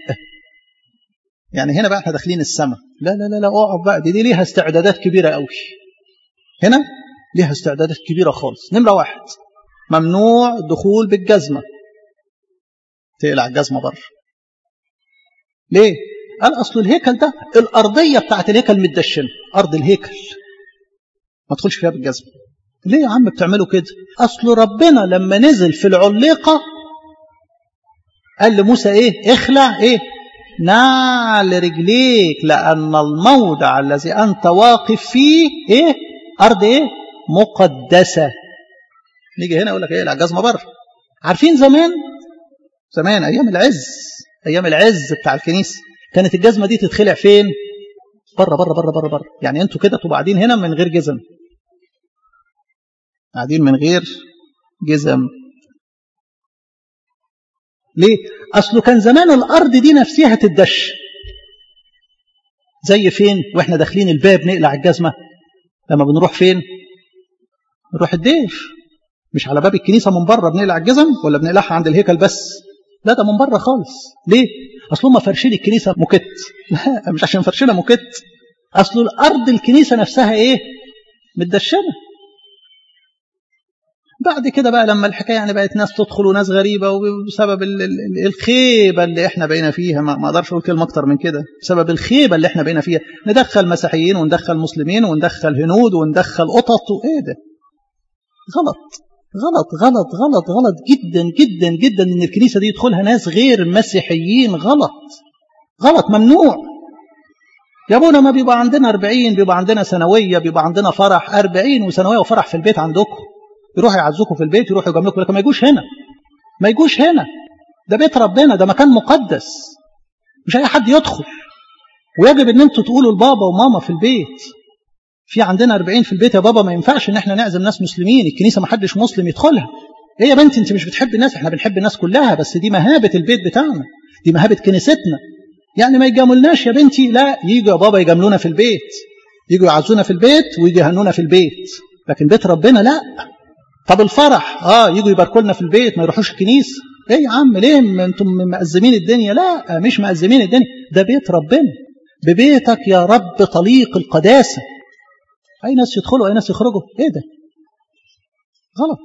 يعني هنا بقى احنا داخلين السماء لا لا لا لا اقعد بقى دي, دي ليها استعدادات كبيرة قوي هنا ليها استعدادات كبيرة خالص نمرة واحد ممنوع الدخول بالجزمة تقلع الجزمة بره ليه؟ قال أصل الهيكل ده الأرضية بتاعت الهيكل متدشنة أرض الهيكل ما تدخلش فيها بالجزمة ليه يا عم بتعملوا كده؟ أصل ربنا لما نزل في العليقة قال لموسى إيه؟ اخلع إيه؟ نعل رجليك لأن الموضع الذي أنت واقف فيه إيه؟ أرض إيه؟ مقدسة نيجي هنا يقول لك إيه؟ اقلع الجزمة بره عارفين زمان زمان ايام العز ايام العز بتاع الكنيسه كانت الجزمه دي تتخلع فين بره بره بره بره بره يعني انتوا كده تبقوا قاعدين هنا من غير جزم قاعدين من غير جزم ليه اصله كان زمان الارض دي نفسها تدش زي فين واحنا داخلين الباب نقلع الجزمه لما بنروح فين نروح الدير مش على باب الكنيسه من بره بنقلع الجزم ولا بنقلعها عند الهيكل بس لا ده من بره خالص ليه اصل هم فارشين الكنيسه موكيت لا مش عشان فرشنا موكيت اصل الارض الكنيسه نفسها ايه متدشنه بعد كده بقى لما الحكايه يعني بقت ناس تدخل وناس غريبه وبسبب الخيبه اللي احنا بقينا فيها ما اقدرش اقول كلمه اكتر من كده بسبب الخيبه اللي احنا بقينا فيها ندخل مسيحيين وندخل مسلمين وندخل هنود وندخل قطط وايه ده غلط غلط غلط غلط غلط جدا جدا جدا ان الكنيسه دي يدخلها ناس غير مسيحيين غلط غلط ممنوع يا ابونا ما بيبقى عندنا 40 بيبقى عندنا سنويه بيبقى عندنا فرح 40 وسنويه وفرح في البيت عندكم يروحوا يعزوكم في البيت يروحوا يجاملوكم لكن ما يجوش هنا ما يجوش هنا ده بيت ربنا ده مكان مقدس مش اي حد يدخل ويجب ان انتوا تقولوا لبابا وماما في البيت في عندنا 40 في البيت يا بابا ما ينفعش ان احنا نعزم ناس مسلمين الكنيسه ما حدش مسلم يدخلها ايه يا بنتي انت مش بتحبي الناس احنا بنحب الناس كلها بس دي مهابه البيت بتاعنا دي مهابه كنيستنا يعني ما يجاملناش يا بنتي لا يجوا يا بابا يجاملونا في البيت يجوا يعزونا في البيت ويجوا يهنونا في البيت لكن بيت ربنا لا طب الفرح اه يجوا يباركوا لنا في البيت ما يروحوش الكنيسه ايه يا عم ليه ما انتم مأزمين الدنيا لا مش مأزمين الدنيا ده بيت ربنا ببيتك يا رب طليق القداسه اي ناس يدخلوا اي ناس يخرجوا ايه ده غلط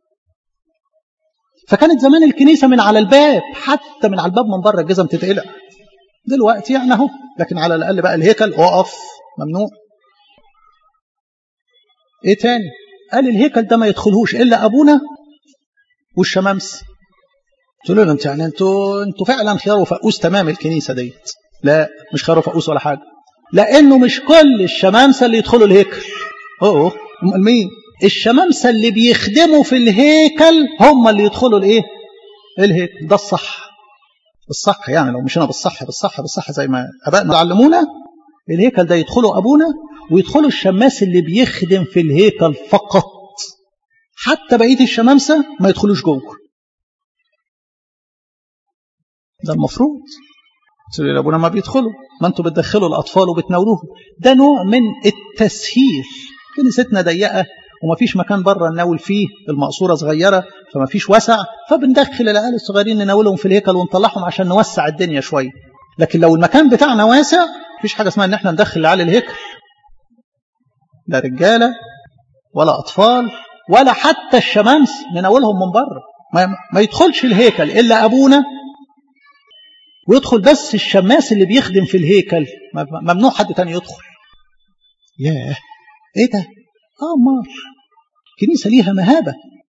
فكانت زمان الكنيسه من على الباب حتى من على الباب من بره الجزم تتقلع دلوقتي يعني اهو لكن على الاقل بقى الهيكل اقف ممنوع ايه تاني قال الهيكل ده ما يدخلهوش الا ابونا والشمامس قلت له انت يعني انتوا انتوا فعلا خيار وفقوس تمام الكنيسه ديت لا مش خيار وفقوس ولا حاجه لانه مش كل الشمامسه اللي يدخلوا الهيكل اوه امال مين الشمامسه اللي بيخدموا في الهيكل هم اللي يدخلوا الايه الهيكل ده الصح الصح يعني لو مشينا بالصح بالصح بالصح زي ما ابائنا علمونا الهيكل ده يدخلوا ابونا ويدخلوا الشماس اللي بيخدم في الهيكل فقط حتى بقيه الشمامسه ما يدخلوش جوه ده المفروض يا ابونا ما بيدخلوا ما انتوا بتدخلوا الاطفال وبتناولوهم ده نوع من التسهيل كنيستنا ضيقه وما فيش مكان بره نناول فيه المقصوره صغيره فما فيش وسع فبندخل العيال الصغيرين نناولهم في الهيكل ونطلعهم عشان نوسع الدنيا شويه لكن لو المكان بتاعنا واسع مفيش حاجه اسمها ان احنا ندخل العيال الهيكل لا رجاله ولا اطفال ولا حتى الشمامس نناولهم من بره ما, ما يدخلش الهيكل الا ابونا ويدخل بس الشماس اللي بيخدم في الهيكل ممنوع حد تاني يدخل ياه ايه ده اه مار الكنيسه ليها مهابه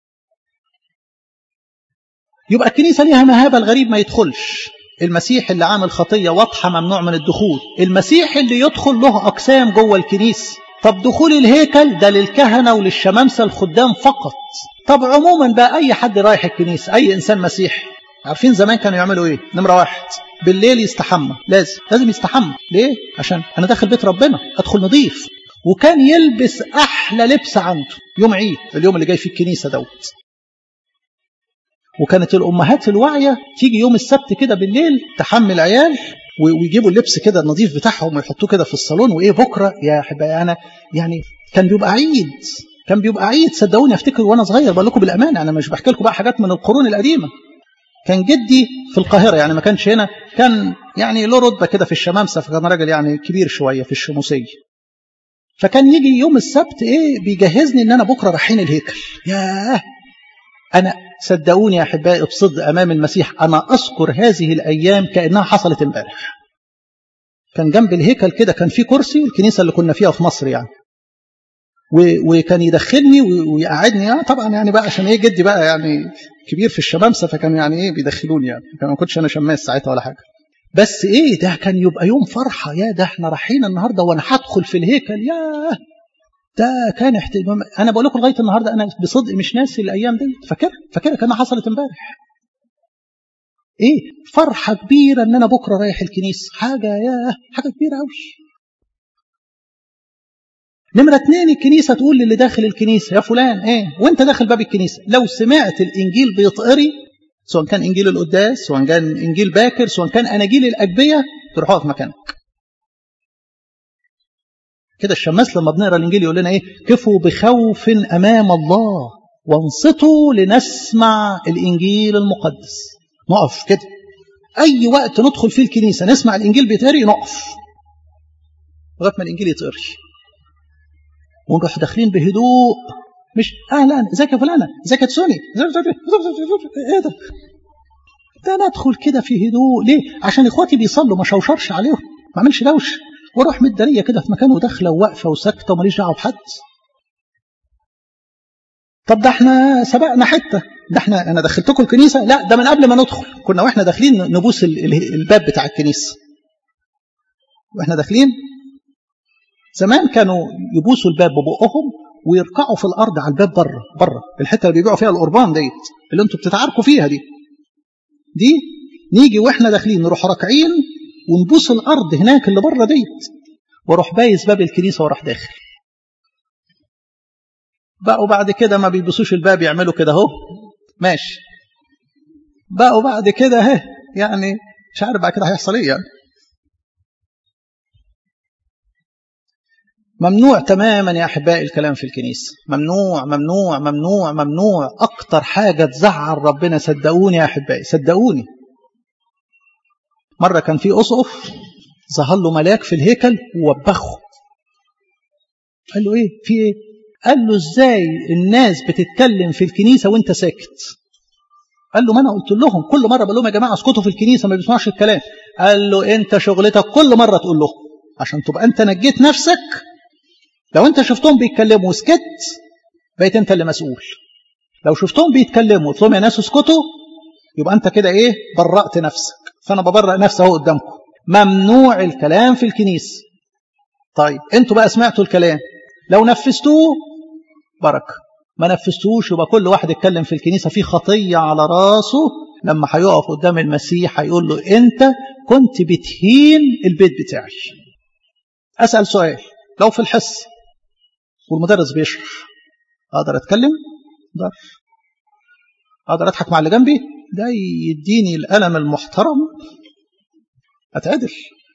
يبقى الكنيسه ليها مهابه الغريب ما يدخلش المسيح اللي عامل خطيه واضحه ممنوع من الدخول المسيح اللي يدخل له اقسام جوه الكنيسه طب دخول الهيكل ده للكهنه وللشمامسه الخدام فقط طب عموما بقى اي حد رايح الكنيسه اي انسان مسيحي عارفين زمان كانوا يعملوا ايه نمره واحد بالليل يستحمى لازم لازم يستحمى ليه عشان انا داخل بيت ربنا ادخل نظيف وكان يلبس احلى لبس عنده يوم عيد اليوم اللي جاي فيه الكنيسه دوت وكانت الامهات الواعيه تيجي يوم السبت كده بالليل تحمل عيال ويجيبوا اللبس كده النظيف بتاعهم ويحطوه كده في الصالون وايه بكره يا احبائي انا يعني كان بيبقى عيد كان بيبقى عيد صدقوني افتكر وانا صغير بقول لكم بالامانه انا مش بحكي لكم بقى حاجات من القرون القديمه كان جدي في القاهره يعني ما كانش هنا كان يعني له رتبه كده في الشمامسه فكان راجل يعني كبير شويه في الشموسيه فكان يجي يوم السبت ايه بيجهزني ان انا بكره رايحين الهيكل ياه انا صدقوني يا احبائي بصدق امام المسيح انا اذكر هذه الايام كانها حصلت امبارح كان جنب الهيكل كده كان في كرسي الكنيسه اللي كنا فيها في مصر يعني وكان يدخلني ويقعدني آه طبعا يعني بقى عشان ايه جدي بقى يعني كبير في الشمامسه فكان يعني ايه بيدخلوني يعني ما كنتش انا شماس ساعتها ولا حاجه بس ايه ده كان يبقى يوم فرحه يا ده احنا رايحين النهارده وانا هدخل في الهيكل يا ده كان احتمام انا بقول لكم لغايه النهارده انا بصدق مش ناسي الايام دي فاكر فاكرها كانها حصلت امبارح ايه فرحه كبيره ان انا بكره رايح الكنيسه حاجه يا حاجه كبيره قوي نمرة اتنين الكنيسة تقول للي داخل الكنيسة يا فلان ايه وانت داخل باب الكنيسة لو سمعت الانجيل بيتقري سواء كان انجيل القداس سواء كان انجيل باكر سواء كان اناجيل الاجبية تروح اقف مكانك كده الشماس لما بنقرا الانجيل يقول لنا ايه كفوا بخوف امام الله وانصتوا لنسمع الانجيل المقدس نقف كده اي وقت ندخل فيه الكنيسه نسمع الانجيل بيتقري نقف لغايه ما الانجيل يتقري ونروح داخلين بهدوء مش اهلا ازيك يا فلانه ازيك يا تسوني ايه ده ده انا ادخل كده في هدوء ليه عشان اخواتي بيصلوا ما شوشرش عليهم ما اعملش دوش واروح متداريه كده في مكان وداخله وواقفه وساكته وماليش دعوه بحد طب ده احنا سبقنا حته ده احنا انا دخلتكم الكنيسه لا ده من قبل ما ندخل كنا واحنا داخلين نبوس الباب بتاع الكنيسه واحنا داخلين زمان كانوا يبوسوا الباب ببقهم ويركعوا في الارض على الباب بره بره الحته اللي بيبيعوا فيها القربان ديت اللي انتوا بتتعاركوا فيها دي دي نيجي واحنا داخلين نروح راكعين ونبوس الارض هناك اللي بره ديت واروح بايس باب الكنيسه واروح داخل بقوا بعد كده ما بيبصوش الباب يعملوا كده اهو ماشي بقوا بعد كده اهي يعني مش عارف بعد كده هيحصل ايه يعني ممنوع تماما يا احبائي الكلام في الكنيسه ممنوع ممنوع ممنوع ممنوع اكتر حاجه تزعل ربنا صدقوني يا احبائي صدقوني مره كان في اسقف ظهر له ملاك في الهيكل ووبخه قال له ايه في ايه قال له ازاي الناس بتتكلم في الكنيسه وانت ساكت قال له ما انا قلت لهم كل مره بقول لهم يا جماعه اسكتوا في الكنيسه ما بيسمعوش الكلام قال له انت شغلتك كل مره تقول لهم عشان تبقى انت نجيت نفسك لو انت شفتهم بيتكلموا وسكت بقيت انت اللي مسؤول لو شفتهم بيتكلموا قلت لهم يا ناس اسكتوا يبقى انت كده ايه برأت نفسك فانا ببرأ نفسي اهو قدامكم ممنوع الكلام في الكنيسه طيب انتوا بقى سمعتوا الكلام لو نفذتوه بركه ما نفذتوش يبقى كل واحد يتكلم في الكنيسه في خطيه على راسه لما هيقف قدام المسيح هيقول له انت كنت بتهين البيت بتاعي اسال سؤال لو في الحصه والمدرس بيشرح اقدر اتكلم اقدر اقدر اضحك مع اللي جنبي ده يديني القلم المحترم اتعدل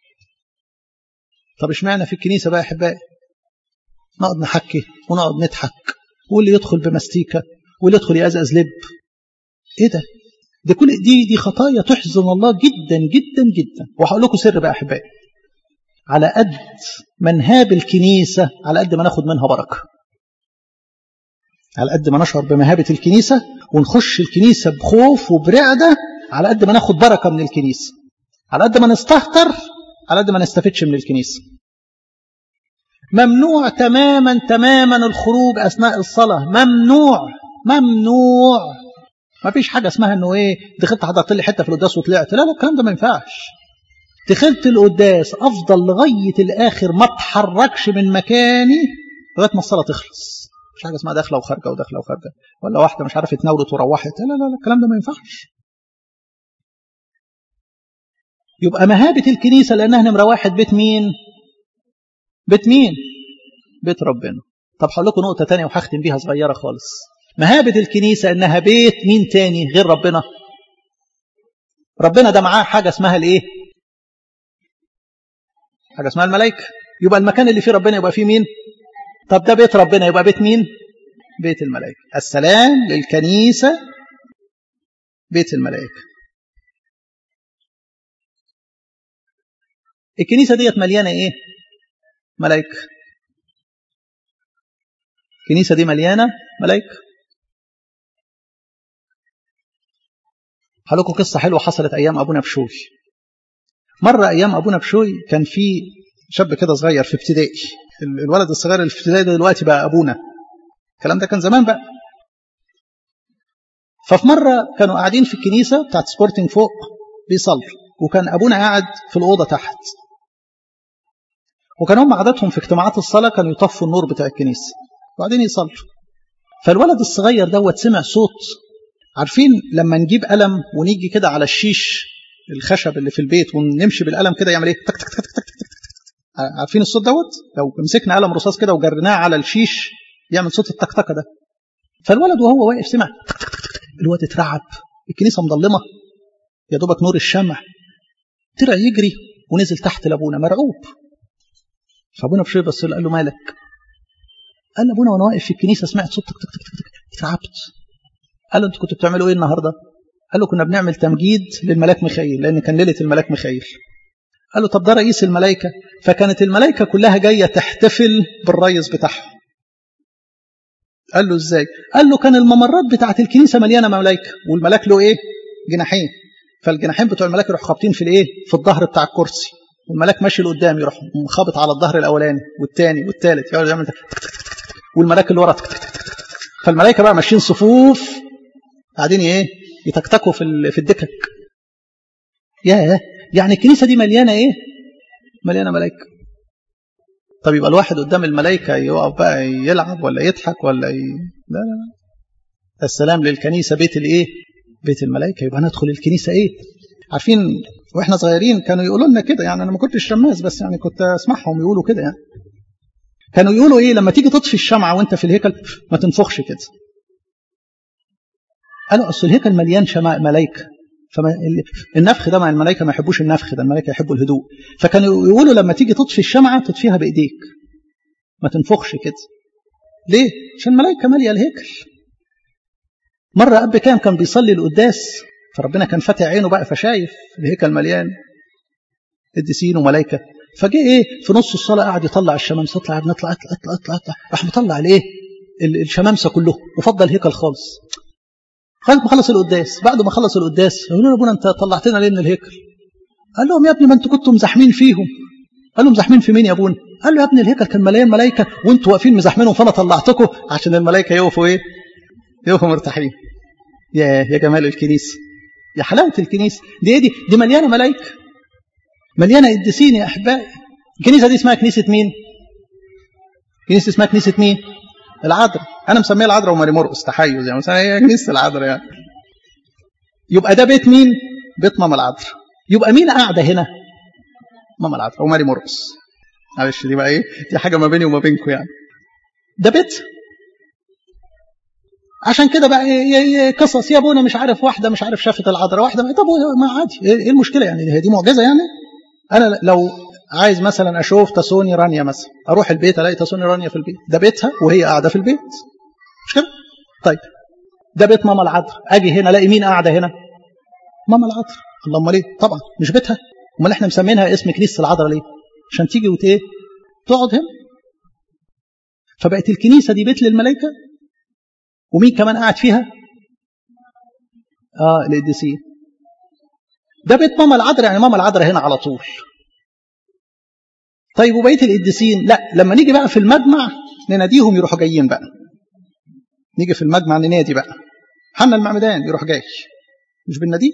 طب اشمعنى في الكنيسه بقى يا احبائي نقعد نحكي ونقعد نضحك واللي يدخل بمستيكه واللي يدخل يأزأز لب ايه ده ده كل دي دي خطايا تحزن الله جدا جدا جدا وهقول لكم سر بقى يا احبائي على قد ما نهاب الكنيسة على قد ما ناخد منها بركة على قد ما نشعر بمهابة الكنيسة ونخش الكنيسة بخوف وبرعدة على قد ما ناخد بركة من الكنيسة على قد ما نستهتر على قد ما نستفدش من الكنيسة ممنوع تماما تماما الخروج أثناء الصلاة ممنوع ممنوع ما فيش حاجة اسمها انه ايه دخلت حضرت لي حتة في القداس وطلعت لا لا الكلام ده ما ينفعش دخلت القداس افضل لغايه الاخر ما اتحركش من مكاني لغايه ما الصلاه تخلص مش حاجه اسمها داخله وخارجه وداخله وخارجه ولا واحده مش عارفه اتناولت وروحت لا لا لا الكلام ده ما ينفعش يبقى مهابه الكنيسه لانها نمره واحد بيت مين بيت مين بيت ربنا طب هقول لكم نقطه تانية وهختم بيها صغيره خالص مهابه الكنيسه انها بيت مين تاني غير ربنا ربنا ده معاه حاجه اسمها الايه حاجة اسمها الملائكة يبقى المكان اللي فيه ربنا يبقى فيه مين طب ده بيت ربنا يبقى بيت مين بيت الملائكة السلام للكنيسة بيت الملائكة الكنيسة ديت مليانة ايه ملائكة الكنيسة دي مليانة ملائكة هقول لكم قصة حلوة حصلت أيام أبونا بشوي مرة أيام أبونا بشوي كان في شاب كده صغير في ابتدائي الولد الصغير اللي في ابتدائي ده دلوقتي بقى أبونا الكلام ده كان زمان بقى ففي مرة كانوا قاعدين في الكنيسة بتاعت سبورتنج فوق بيصلوا وكان أبونا قاعد في الأوضة تحت وكان هم عادتهم في اجتماعات الصلاة كانوا يطفوا النور بتاع الكنيسة وبعدين يصلوا فالولد الصغير دوت سمع صوت عارفين لما نجيب قلم ونيجي كده على الشيش الخشب اللي في البيت ونمشي بالقلم كده يعمل ايه تك تك تك تك تك تك عارفين الصوت دوت لو مسكنا قلم رصاص كده وجرناه على الشيش يعمل صوت التكتكه ده فالولد وهو واقف سمع تك تك تك تك الواد اترعب الكنيسه مظلمه يا دوبك نور الشمع طلع يجري ونزل تحت لابونا مرعوب فابونا بشوي بص له قال له مالك قال له ابونا وانا واقف في الكنيسه سمعت صوت تك تك تك تك تك اترعبت قال له انتوا كنتوا بتعملوا ايه النهارده قال له كنا بنعمل تمجيد للملاك ميخائيل لان كان ليله الملاك ميخائيل قال له طب ده رئيس الملائكه فكانت الملائكه كلها جايه تحتفل بالريس بتاعهم قال له ازاي قال له كان الممرات بتاعت الكنيسه مليانه ملائكه والملاك له ايه جناحين فالجناحين بتوع الملاك يروحوا خابطين في الايه في الظهر بتاع الكرسي والملاك ماشي لقدام يروح خابط على الظهر الاولاني والثاني والثالث يقعد يعمل والملاك اللي ورا فالملائكه بقى ماشيين صفوف قاعدين ايه يتكتكوا في في الدكك يا يعني الكنيسه دي مليانه ايه مليانه ملائكه طب يبقى الواحد قدام الملائكه يقف بقى يلعب ولا يضحك ولا ي... لا لا لا السلام للكنيسه بيت الايه بيت الملائكه يبقى ندخل الكنيسه ايه عارفين واحنا صغيرين كانوا يقولوا لنا كده يعني انا ما كنتش شماس بس يعني كنت اسمعهم يقولوا كده يعني كانوا يقولوا ايه لما تيجي تطفي الشمعة وانت في الهيكل ما تنفخش كده قالوا اصل الهيكل مليان شمع ملائكه فالنفخ ده مع الملائكه ما يحبوش النفخ ده الملائكه يحبوا الهدوء فكانوا يقولوا لما تيجي تطفي الشمعه تطفيها بايديك ما تنفخش كده ليه عشان الملائكه ماليه الهيكل مره اب كام كان بيصلي القداس فربنا كان فاتح عينه بقى فشايف الهيكل مليان قديسين وملائكه فجه ايه في نص الصلاه قعد يطلع الشمامسه اطلع يا ابني اطلع اطلع اطلع اطلع, اطلع. راح مطلع الايه الشمامسه كلهم وفضل الهيكل خالص خلص ما خلص القداس بعد ما خلص القداس يقولوا له ابونا انت طلعتنا ليه من الهيكل قال لهم يا ابني ما انتوا كنتوا مزاحمين فيهم قال له مزاحمين في مين يا ابونا قال له يا ابني الهيكل كان مليان ملائكه وانتوا واقفين مزاحمينهم فانا طلعتكم عشان الملائكه يقفوا ايه يقفوا مرتاحين يا يا جمال الكنيسه يا حلاوه الكنيسه دي ايه دي دي مليانه ملائكه مليانه قديسين يا احبائي الكنيسه دي اسمها كنيسه مين كنيسه اسمها كنيسه مين العذراء انا مسميها العذراء وماري مرقس تحيز يعني مثلا هي كنيسه العذراء يعني يبقى ده بيت مين بيت ماما العذراء يبقى مين قاعده هنا ماما العذراء وماري مرقس معلش دي بقى ايه دي حاجه ما بيني وما بينكم يعني ده بيت عشان كده بقى إيه قصص يا ابونا مش عارف واحده مش عارف شافت العذراء واحده طب ما عادي ايه المشكله يعني هي دي معجزه يعني انا لو عايز مثلا اشوف تاسوني رانيا مثلا اروح البيت الاقي تاسوني رانيا في البيت ده بيتها وهي قاعده في البيت مش كده طيب ده بيت ماما العذراء اجي هنا الاقي مين قاعده هنا ماما العذراء الله امال ايه طبعا مش بيتها امال احنا مسمينها اسم كنيسه العذراء ليه عشان تيجي وت ايه تقعد هنا فبقت الكنيسه دي بيت للملائكه ومين كمان قاعد فيها اه القديسين ده بيت ماما العذراء يعني ماما العذراء هنا على طول طيب وبقيه القديسين لا لما نيجي بقى في المجمع نناديهم يروحوا جايين بقى نيجي في المجمع ننادي بقى حنا المعمدان يروح جاي مش بالنادي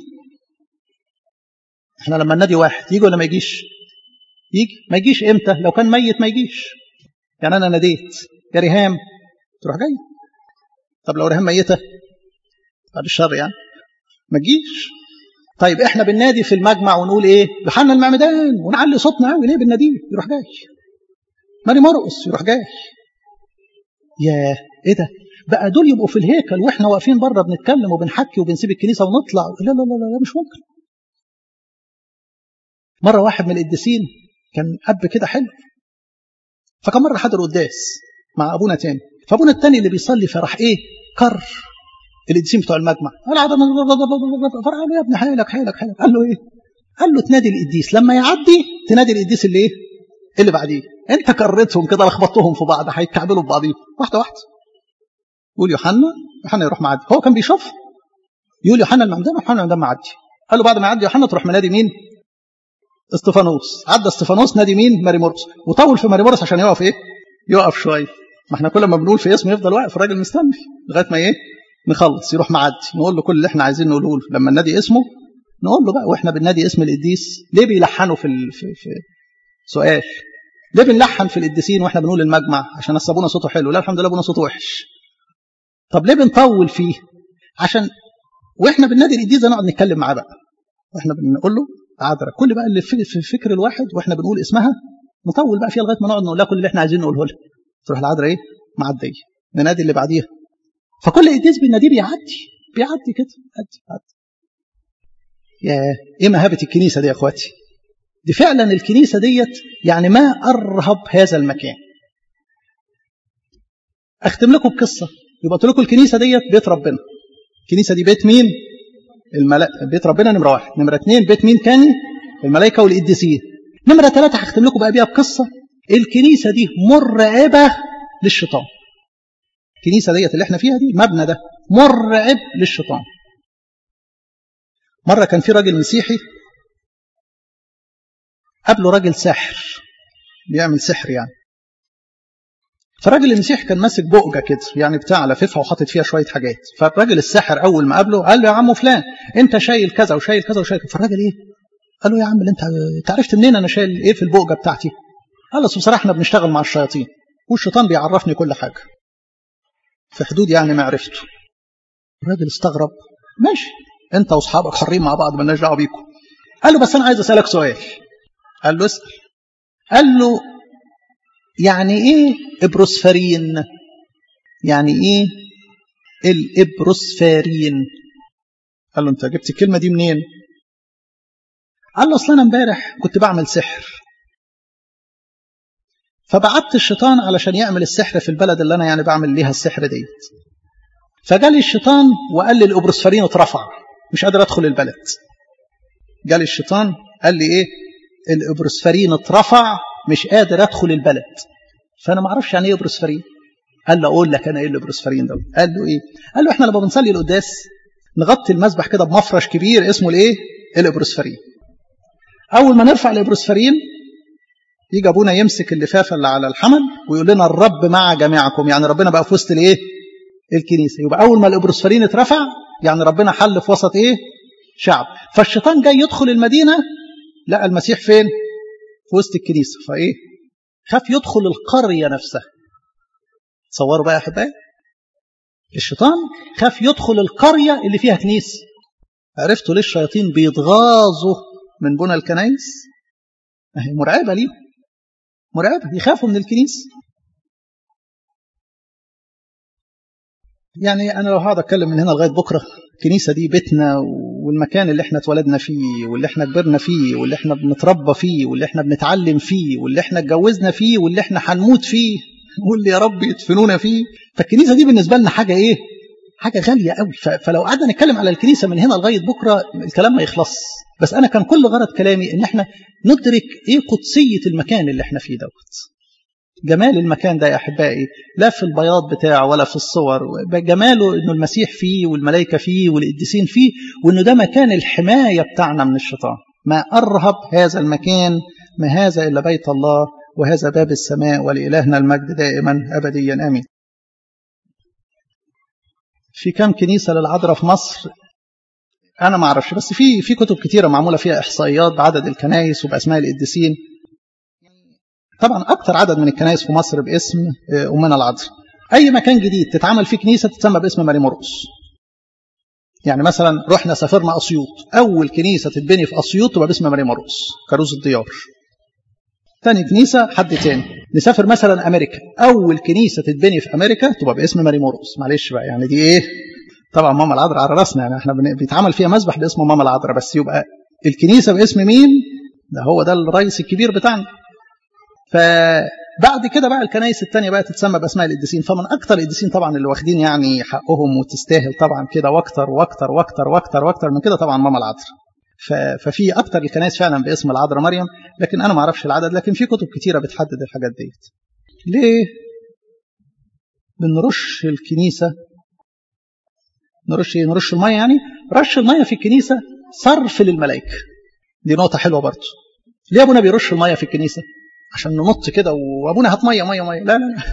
احنا لما ننادي واحد يجي ولا ما يجيش يجي ما يجيش امتى لو كان ميت ما يجيش يعني انا ناديت يا ريهام تروح جاي طب لو ريهام ميته بعد الشر يعني ما تجيش طيب احنا بننادي في المجمع ونقول ايه يوحنا المعمدان ونعلي صوتنا قوي ليه بالنادي يروح جاي ماري مرقص يروح جاي ياه ايه ده بقى دول يبقوا في الهيكل واحنا واقفين بره بنتكلم وبنحكي وبنسيب الكنيسه ونطلع لا لا لا لا مش ممكن مره واحد من القديسين كان اب كده حلو فكان مره حضر قداس مع ابونا تاني فابونا التاني اللي بيصلي فراح ايه كر القديسين بتوع المجمع قال عدم فرح له يا ابني حيلك حيلك حيلك قال له ايه قال له تنادي القديس لما يعدي تنادي القديس اللي ايه اللي بعديه انت كرتهم كده لخبطتهم في بعض هيتكعبلوا في بعضيهم واحده واحده يقول يوحنا يوحنا يروح معدي هو كان بيشوف يقول يوحنا المعمدان يوحنا المعمدان معدي قال له بعد ما يعدي يوحنا تروح منادي مين استفانوس عدى استفانوس نادي مين ماري مورس وطول في ماري مورس عشان يقف ايه يقف شويه ما احنا كل ما بنقول في اسمه يفضل واقف الراجل مستني لغايه ما ايه نخلص يروح معدي نقول له كل اللي احنا عايزين نقوله له لما ننادي اسمه نقول له بقى واحنا بننادي اسم القديس ليه بيلحنوا في ال... في, في سؤال ليه بنلحن في القديسين واحنا بنقول المجمع عشان ابونا صوته حلو لا الحمد لله ابونا صوته وحش طب ليه بنطول فيه عشان واحنا بننادي القديس ده نقعد نتكلم معاه بقى واحنا بنقول له عذرا كل بقى اللي في فكر الواحد واحنا بنقول اسمها نطول بقى فيها لغايه ما نقعد نقول لها كل اللي احنا عايزين نقوله لها تروح العذراء ايه معديه ننادي اللي بعديها فكل قديس بالنادي بيعدي بيعدي كده بيعدي بيعدي يا ايه مهابه الكنيسه دي يا اخواتي دي فعلا الكنيسه ديت يعني ما ارهب هذا المكان اختم لكم بقصه يبقى قلت لكم الكنيسه ديت بيت ربنا الكنيسه دي بيت مين الملا... بيت ربنا نمره واحد نمره اثنين بيت مين تاني الملائكه والقديسين نمره ثلاثه هختم لكم بقى بيها بقصه الكنيسه دي مرعبه للشيطان الكنيسه ديت اللي احنا فيها دي المبنى ده مرعب للشيطان مره كان في راجل مسيحي قابله راجل ساحر بيعمل سحر يعني فالراجل المسيحي كان ماسك بؤجه كده يعني بتاع لففها وحاطط فيها شويه حاجات فالراجل الساحر اول ما قابله قال له يا عم فلان انت شايل كذا وشايل كذا وشايل كذا فالراجل ايه قال له يا عم انت انت عرفت منين انا شايل ايه في البؤجه بتاعتي قال له بصراحه احنا بنشتغل مع الشياطين والشيطان بيعرفني كل حاجه في حدود يعني معرفته الراجل استغرب ماشي انت واصحابك حرين مع بعض مالناش دعوه بيكم قال له بس انا عايز اسالك سؤال قال له اسال قال له يعني ايه ابروسفارين يعني ايه الابروسفارين قال له انت جبت الكلمه دي منين قال له اصل انا امبارح كنت بعمل سحر فبعت الشيطان علشان يعمل السحر في البلد اللي انا يعني بعمل ليها السحر ديت فجالي الشيطان وقال لي الابروسفارين اترفع مش قادر ادخل البلد جالي الشيطان قال لي ايه الابروسفارين اترفع مش قادر ادخل البلد فانا ما اعرفش يعني ايه ابروسفارين قال له اقول لك انا ايه الابروسفارين ده قال له ايه قال له احنا لما بنصلي القداس نغطي المسبح كده بمفرش كبير اسمه الايه الابروسفارين اول ما نرفع الابروسفارين يجي ابونا يمسك اللفافه اللي على الحمل ويقول لنا الرب مع جميعكم يعني ربنا بقى في وسط الايه الكنيسه يبقى اول ما الابروسفارين اترفع يعني ربنا حل في وسط ايه شعب فالشيطان جاي يدخل المدينه لقى المسيح فين في وسط الكنيسه فايه خاف يدخل القريه نفسها تصوروا بقى يا احبائي الشيطان خاف يدخل القريه اللي فيها كنيسه عرفتوا ليه الشياطين بيتغاظوا من بنى الكنائس هي مرعبه ليهم مرعبه يخافوا من الكنيسه يعني انا لو هقعد اتكلم من هنا لغايه بكره الكنيسه دي بيتنا والمكان اللي احنا اتولدنا فيه واللي احنا كبرنا فيه واللي احنا بنتربى فيه واللي احنا بنتعلم فيه واللي احنا اتجوزنا فيه واللي احنا هنموت فيه واللي يا رب يدفنونا فيه فالكنيسه دي بالنسبه لنا حاجه ايه حاجه غاليه قوي فلو قعدنا نتكلم على الكنيسه من هنا لغايه بكره الكلام ما يخلص بس انا كان كل غرض كلامي ان احنا ندرك ايه قدسيه المكان اللي احنا فيه دوت جمال المكان ده يا احبائي لا في البياض بتاعه ولا في الصور جماله انه المسيح فيه والملائكه فيه والقديسين فيه وانه ده مكان الحمايه بتاعنا من الشيطان ما ارهب هذا المكان ما هذا الا بيت الله وهذا باب السماء ولالهنا المجد دائما ابديا امين في كم كنيسه للعذراء في مصر انا ما اعرفش بس في في كتب كتيره معموله فيها احصائيات بعدد الكنائس وباسماء القديسين طبعا اكتر عدد من الكنائس في مصر باسم امنا العذراء اي مكان جديد تتعمل فيه كنيسه تتسمى باسم ماري مرقس يعني مثلا رحنا سافرنا اسيوط اول كنيسه تتبني في اسيوط تبقى باسم ماري مرقس كروز الديار تاني كنيسة حد تاني نسافر مثلا أمريكا أول كنيسة تتبني في أمريكا تبقى باسم ماري مرقس معلش بقى يعني دي إيه طبعا ماما العذراء على راسنا يعني احنا بيتعمل فيها مسبح باسم ماما العذراء بس يبقى الكنيسة باسم مين ده هو ده الرئيس الكبير بتاعنا فبعد كده بقى الكنائس الثانيه بقى تتسمى باسماء القديسين فمن اكثر القديسين طبعا اللي واخدين يعني حقهم وتستاهل طبعا كده واكثر واكثر واكثر واكثر واكثر من كده طبعا ماما العذراء ففي اكثر الكنائس فعلا باسم العذراء مريم لكن انا ما اعرفش العدد لكن في كتب كتيره بتحدد الحاجات ديت ليه بنرش الكنيسه نرش ايه نرش الميه يعني رش الميه في الكنيسه صرف للملائكه دي نقطه حلوه برضه ليه ابونا بيرش الميه في الكنيسه عشان ننط كده وابونا هات ميه ميه ميه لا لا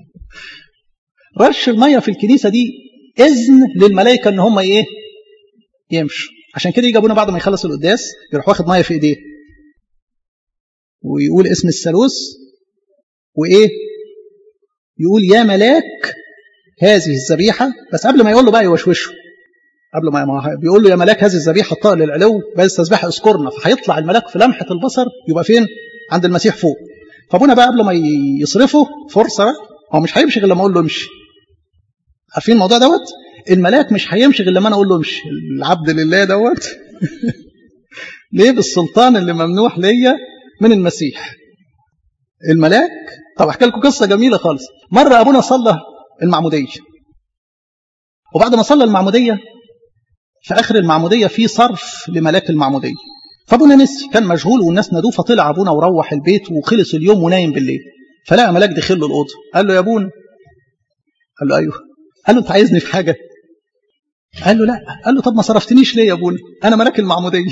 رش الميه في الكنيسه دي اذن للملائكه ان هم ايه يمشوا عشان كده يجي ابونا بعد ما يخلص القداس يروح واخد ميه في ايديه ويقول اسم الثالوث وايه يقول يا ملاك هذه الذبيحه بس قبل ما يقول له بقى يوشوشه قبل ما بيقول له يا ملاك هذه الذبيحه الطاء للعلو بس تسبيحه اذكرنا فهيطلع الملاك في لمحه البصر يبقى فين عند المسيح فوق فابونا بقى قبل ما يصرفه فرصه بقى هو مش هيمشي غير لما اقول له امشي عارفين الموضوع دوت الملاك مش هيمشي غير لما انا اقول له امشي العبد لله دوت ليه بالسلطان اللي ممنوح ليا من المسيح الملاك طب احكي لكم قصه جميله خالص مره ابونا صلى المعموديه وبعد ما صلى المعموديه في اخر المعموديه في صرف لملاك المعموديه فابونا نسي كان مشغول والناس نادوه فطلع ابونا وروح البيت وخلص اليوم ونايم بالليل فلقى ملاك دخل له الاوضه قال له يا ابونا قال له ايوه قال له انت عايزني في حاجه قال له لا قال له طب ما صرفتنيش ليه يا ابونا انا ملاك المعموديه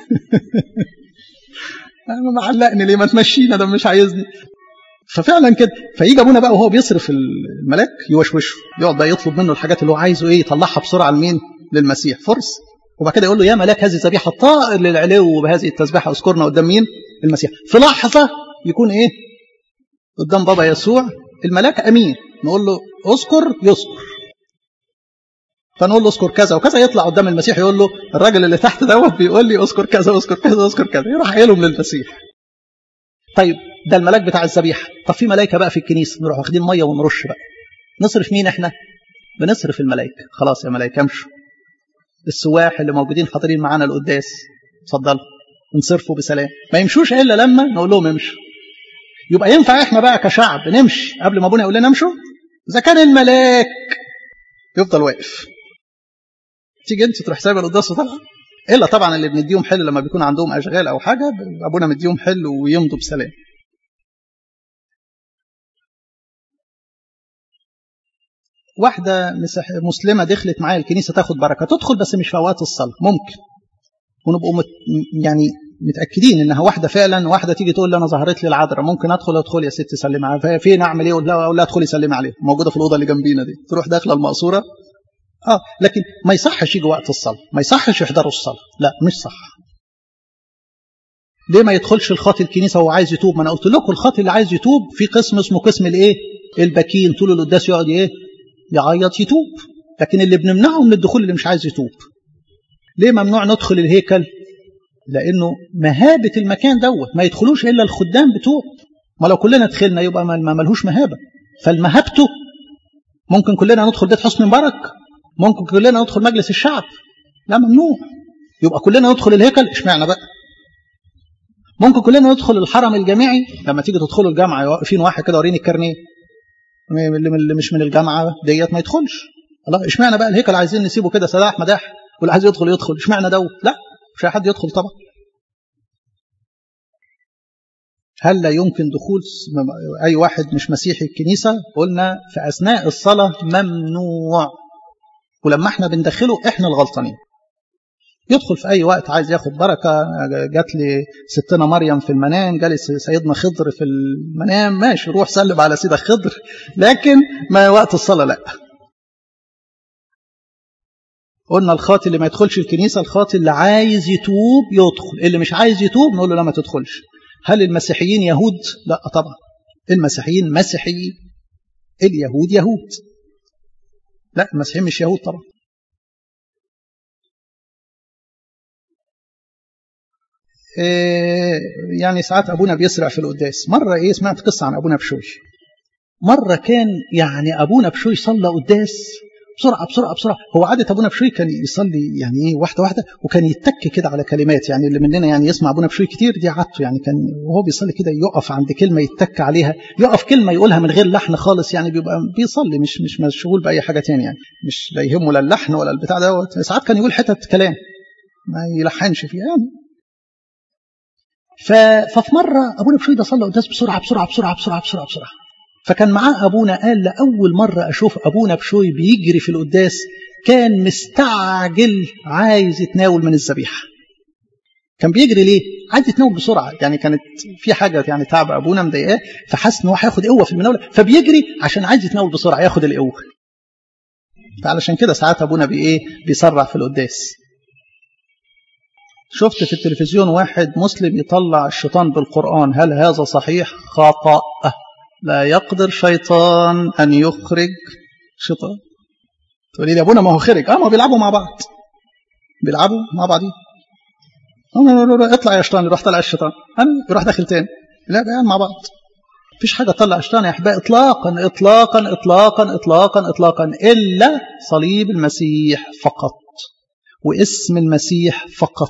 انا معلقني ليه ما تمشينا ده مش عايزني ففعلا كده فيجي ابونا بقى وهو بيصرف الملاك يوشوشه يقعد بقى يطلب منه الحاجات اللي هو عايزه ايه يطلعها بسرعه لمين للمسيح فرصه وبعد كده يقول له يا ملاك هذه الذبيحه طائر للعلو بهذه التسبيحه اذكرنا قدام مين المسيح في لحظه يكون ايه قدام بابا يسوع الملاك امين نقول له اذكر يذكر فنقول له اذكر كذا وكذا يطلع قدام المسيح يقول له الراجل اللي تحت دوت بيقول لي اذكر كذا اذكر كذا اذكر كذا يروح قايلهم للمسيح طيب ده الملاك بتاع الذبيحه طب في ملائكه بقى في الكنيسه نروح واخدين ميه ونرش بقى نصرف مين احنا بنصرف الملائكه خلاص يا ملائكه امشوا السواح اللي موجودين حاضرين معانا القداس اتفضلوا انصرفوا بسلام ما يمشوش الا لما نقول لهم امشوا يبقى ينفع احنا بقى كشعب نمشي قبل ما ابونا يقول لنا امشوا اذا كان الملاك يفضل واقف تيجي انت تروح سايبه القداس وطالعه الا طبعا اللي بنديهم حل لما بيكون عندهم اشغال او حاجه ابونا مديهم حل ويمضوا بسلام واحدة مسلمة دخلت معايا الكنيسة تاخد بركة تدخل بس مش في أوقات الصلاة ممكن ونبقوا مت يعني متأكدين إنها واحدة فعلا واحدة تيجي تقول لي أنا ظهرت لي العذراء ممكن أدخل أدخل يا ست سلمي عليها فين أعمل إيه أقول لها ادخلي سلمي عليها موجودة في الأوضة اللي جنبينا دي تروح داخلة المقصورة اه لكن ما يصحش يجي وقت الصلاة ما يصحش يحضروا الصلاة لا مش صح ليه ما يدخلش الخاطي الكنيسة وهو عايز يتوب ما أنا قلت لكم الخاطي اللي عايز يتوب في قسم اسمه قسم الإيه البكين طول القداس يقعد إيه يعيط يتوب لكن اللي بنمنعه من الدخول اللي مش عايز يتوب ليه ممنوع ندخل الهيكل لانه مهابه المكان دوت ما يدخلوش الا الخدام بتوعه ما لو كلنا دخلنا يبقى ما ملهوش مهابه فالمهابته ممكن كلنا ندخل بيت حسن مبارك ممكن كلنا ندخل مجلس الشعب لا ممنوع يبقى كلنا ندخل الهيكل اشمعنى بقى ممكن كلنا ندخل الحرم الجامعي لما تيجي تدخلوا الجامعه واقفين واحد كده وريني الكارنيه اللي مش من الجامعه ديت ما يدخلش الله اشمعنى بقى الهيكل عايزين نسيبه كده سلاح مداح واللي عايز يدخل يدخل اشمعنى دوت لا مش حد يدخل طبعا هل لا يمكن دخول اي واحد مش مسيحي الكنيسه قلنا في اثناء الصلاه ممنوع ولما احنا بندخله احنا الغلطانين يدخل في اي وقت عايز ياخد بركه جات لي ستنا مريم في المنام جالي سيدنا خضر في المنام ماشي روح سلم على سيدك خضر لكن ما وقت الصلاه لا قلنا الخاطي اللي ما يدخلش الكنيسه الخاطي اللي عايز يتوب يدخل اللي مش عايز يتوب نقول له لا ما تدخلش هل المسيحيين يهود لا طبعا المسيحيين مسيحيين اليهود يهود لا المسيحيين مش يهود طبعا إيه يعني ساعات ابونا بيسرع في القداس مره ايه سمعت قصه عن ابونا بشوي مره كان يعني ابونا بشوي صلى قداس بسرعه بسرعه بسرعه هو عاده ابونا بشوي كان يصلي يعني ايه واحده واحده وكان يتك كده على كلمات يعني اللي مننا يعني يسمع ابونا بشوي كتير دي عادته يعني كان وهو بيصلي كده يقف عند كلمه يتك عليها يقف كلمه يقولها من غير لحن خالص يعني بيبقى بيصلي مش مش مشغول باي حاجه تانية يعني مش لا يهمه لا اللحن ولا البتاع دوت ساعات كان يقول حتت كلام ما يلحنش فيها يعني ففي مره ابونا بشوي ده صلى قداس بسرعه بسرعه بسرعه بسرعه بسرعه بسرعه فكان معاه ابونا قال لاول مره اشوف ابونا بشوي بيجري في القداس كان مستعجل عايز يتناول من الذبيحه كان بيجري ليه عايز يتناول بسرعه يعني كانت في حاجه يعني تعب ابونا مضايقاه فحس ان هو هياخد قوه في المناوله فبيجري عشان عايز يتناول بسرعه ياخد القوه فعلشان كده ساعات ابونا بايه بيسرع في القداس شفت في التلفزيون واحد مسلم يطلع الشيطان بالقرآن هل هذا صحيح خطأ لا يقدر شيطان أن يخرج شيطان تقولي لي أبونا ما هو خرج اه ما بيلعبوا مع بعض بيلعبوا مع بعض اطلع يا شيطان يروح طلع الشيطان أنا يروح داخل تاني لا بقى مع بعض مفيش حاجة تطلع الشيطان يا أحباء إطلاقا إطلاقا إطلاقا إطلاقا إطلاقا إلا صليب المسيح فقط واسم المسيح فقط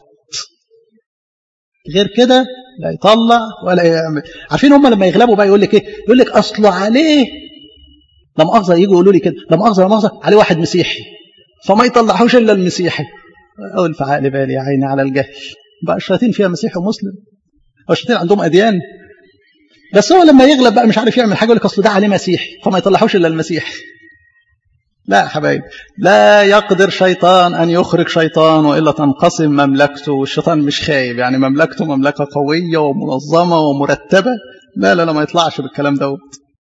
غير كده لا يطلع ولا يعمل عارفين هم لما يغلبوا بقى يقول لك ايه يقول لك اصل عليه لا مؤاخذه يجوا يقولوا لي كده لا مؤاخذه لا مؤاخذه عليه واحد مسيحي فما يطلعوش الا المسيحي اقول في عقل بالي يا عيني على الجهل بقى الشياطين فيها مسيحي ومسلم الشياطين عندهم اديان بس هو لما يغلب بقى مش عارف يعمل حاجه يقول لك اصل ده عليه مسيحي فما يطلعوش الا المسيحي لا يا حبايبي لا يقدر شيطان أن يخرج شيطان وإلا تنقسم مملكته والشيطان مش خايب يعني مملكته مملكة قوية ومنظمة ومرتبة لا لا لا ما يطلعش بالكلام دوت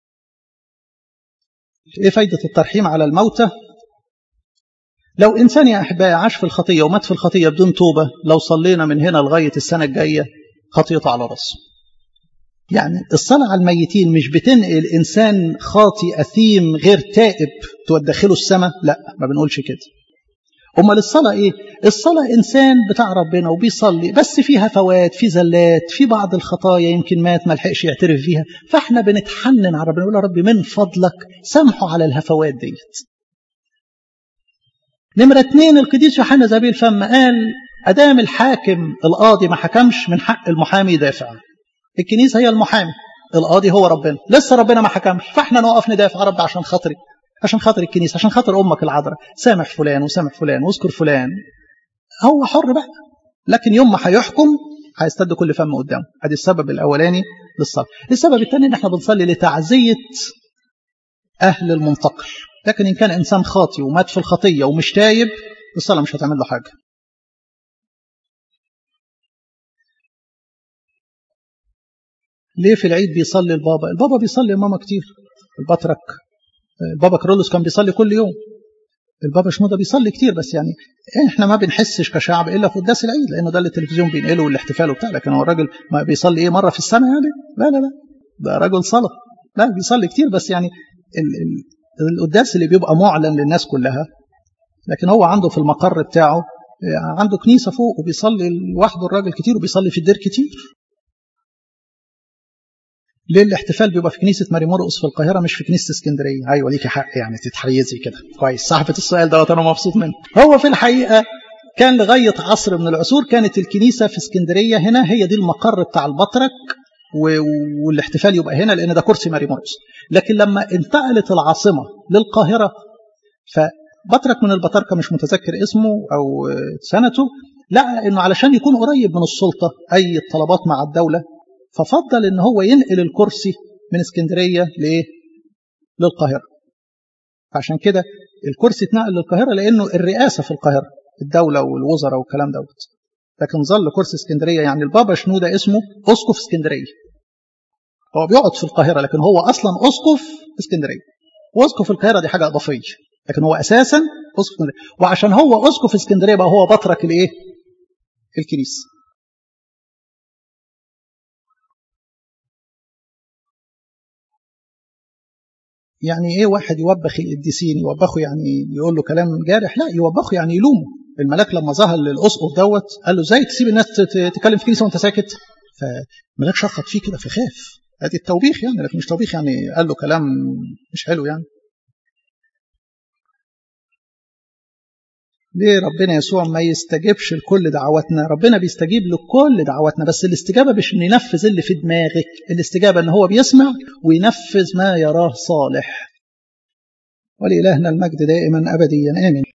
إيه فايدة الترحيم على الموتى لو إنسان يا أحبائي عاش في الخطية ومات في الخطية بدون توبة لو صلينا من هنا لغاية السنة الجاية خطيته على راسه يعني الصلاة على الميتين مش بتنقل إنسان خاطي أثيم غير تائب تودخله السماء لا ما بنقولش كده أمال الصلاة إيه الصلاة إنسان بتاع ربنا وبيصلي بس في هفوات في زلات في بعض الخطايا يمكن مات ما لحقش يعترف فيها فاحنا بنتحنن على ربنا نقول يا رب من فضلك سامحه على الهفوات ديت نمرة اتنين القديس يوحنا زبيل فم قال أدام الحاكم القاضي ما حكمش من حق المحامي يدافع الكنيسة هي المحامي القاضي هو ربنا لسه ربنا ما حكمش فاحنا نقف ندافع رب عشان خاطري عشان خاطر الكنيسة عشان خاطر أمك العذراء سامح فلان وسامح فلان واذكر فلان هو حر بقى لكن يوم ما هيحكم هيستد كل فم قدامه ادي السبب الاولاني للصلاه السبب الثاني ان احنا بنصلي لتعزيه اهل المنتقل لكن ان كان انسان خاطي ومات في الخطيه ومش تايب الصلاه مش هتعمل له حاجه ليه في العيد بيصلي البابا البابا بيصلي ماما كتير البطرك البابا كرولوس كان بيصلي كل يوم البابا شنودة بيصلي كتير بس يعني احنا ما بنحسش كشعب الا في قداس العيد لانه ده اللي التلفزيون بينقله والاحتفال وبتاع لكن هو الراجل ما بيصلي ايه مره في السنه يعني لا لا لا ده راجل صلاه لا بيصلي كتير بس يعني ال ال القداس اللي بيبقى معلن للناس كلها لكن هو عنده في المقر بتاعه عنده كنيسه فوق وبيصلي لوحده الراجل كتير وبيصلي في الدير كتير ليه الاحتفال بيبقى في كنيسه ماري مرقس في القاهره مش في كنيسه اسكندريه ايوه ليكي حق يعني تتحيزي كده كويس صاحبه السؤال دوت انا مبسوط منه هو في الحقيقه كان لغايه عصر من العصور كانت الكنيسه في اسكندريه هنا هي دي المقر بتاع البطرك والاحتفال يبقى هنا لان ده كرسي ماري مرقس لكن لما انتقلت العاصمه للقاهره فبطرك من البطاركه مش متذكر اسمه او سنته لقى انه علشان يكون قريب من السلطه اي الطلبات مع الدوله ففضل ان هو ينقل الكرسي من اسكندريه لايه؟ للقاهره. فعشان كده الكرسي اتنقل للقاهره لانه الرئاسه في القاهره الدوله والوزراء والكلام دوت. لكن ظل كرسي اسكندريه يعني البابا شنوده اسمه اسقف اسكندريه. هو بيقعد في القاهره لكن هو اصلا اسقف اسكندريه. واسقف القاهره دي حاجه اضافيه لكن هو اساسا اسقف اسكندريه وعشان هو اسقف اسكندريه بقى هو بطرك الايه؟ الكنيسه. يعني ايه واحد يوبخ القديسين يوبخه يعني يقول له كلام جارح لا يوبخه يعني يلومه الملاك لما ظهر للاسقف دوت قال له ازاي تسيب الناس تتكلم في كنيسه وانت ساكت فالملاك شخط فيه كده فخاف ادي التوبيخ يعني لكن مش توبيخ يعني قال له كلام مش حلو يعني ليه ربنا يسوع ما يستجيبش لكل دعواتنا ربنا بيستجيب لكل دعواتنا بس الاستجابة مش انه ينفذ اللي في دماغك الاستجابة ان هو بيسمع وينفذ ما يراه صالح ولإلهنا المجد دائما أبديا آمين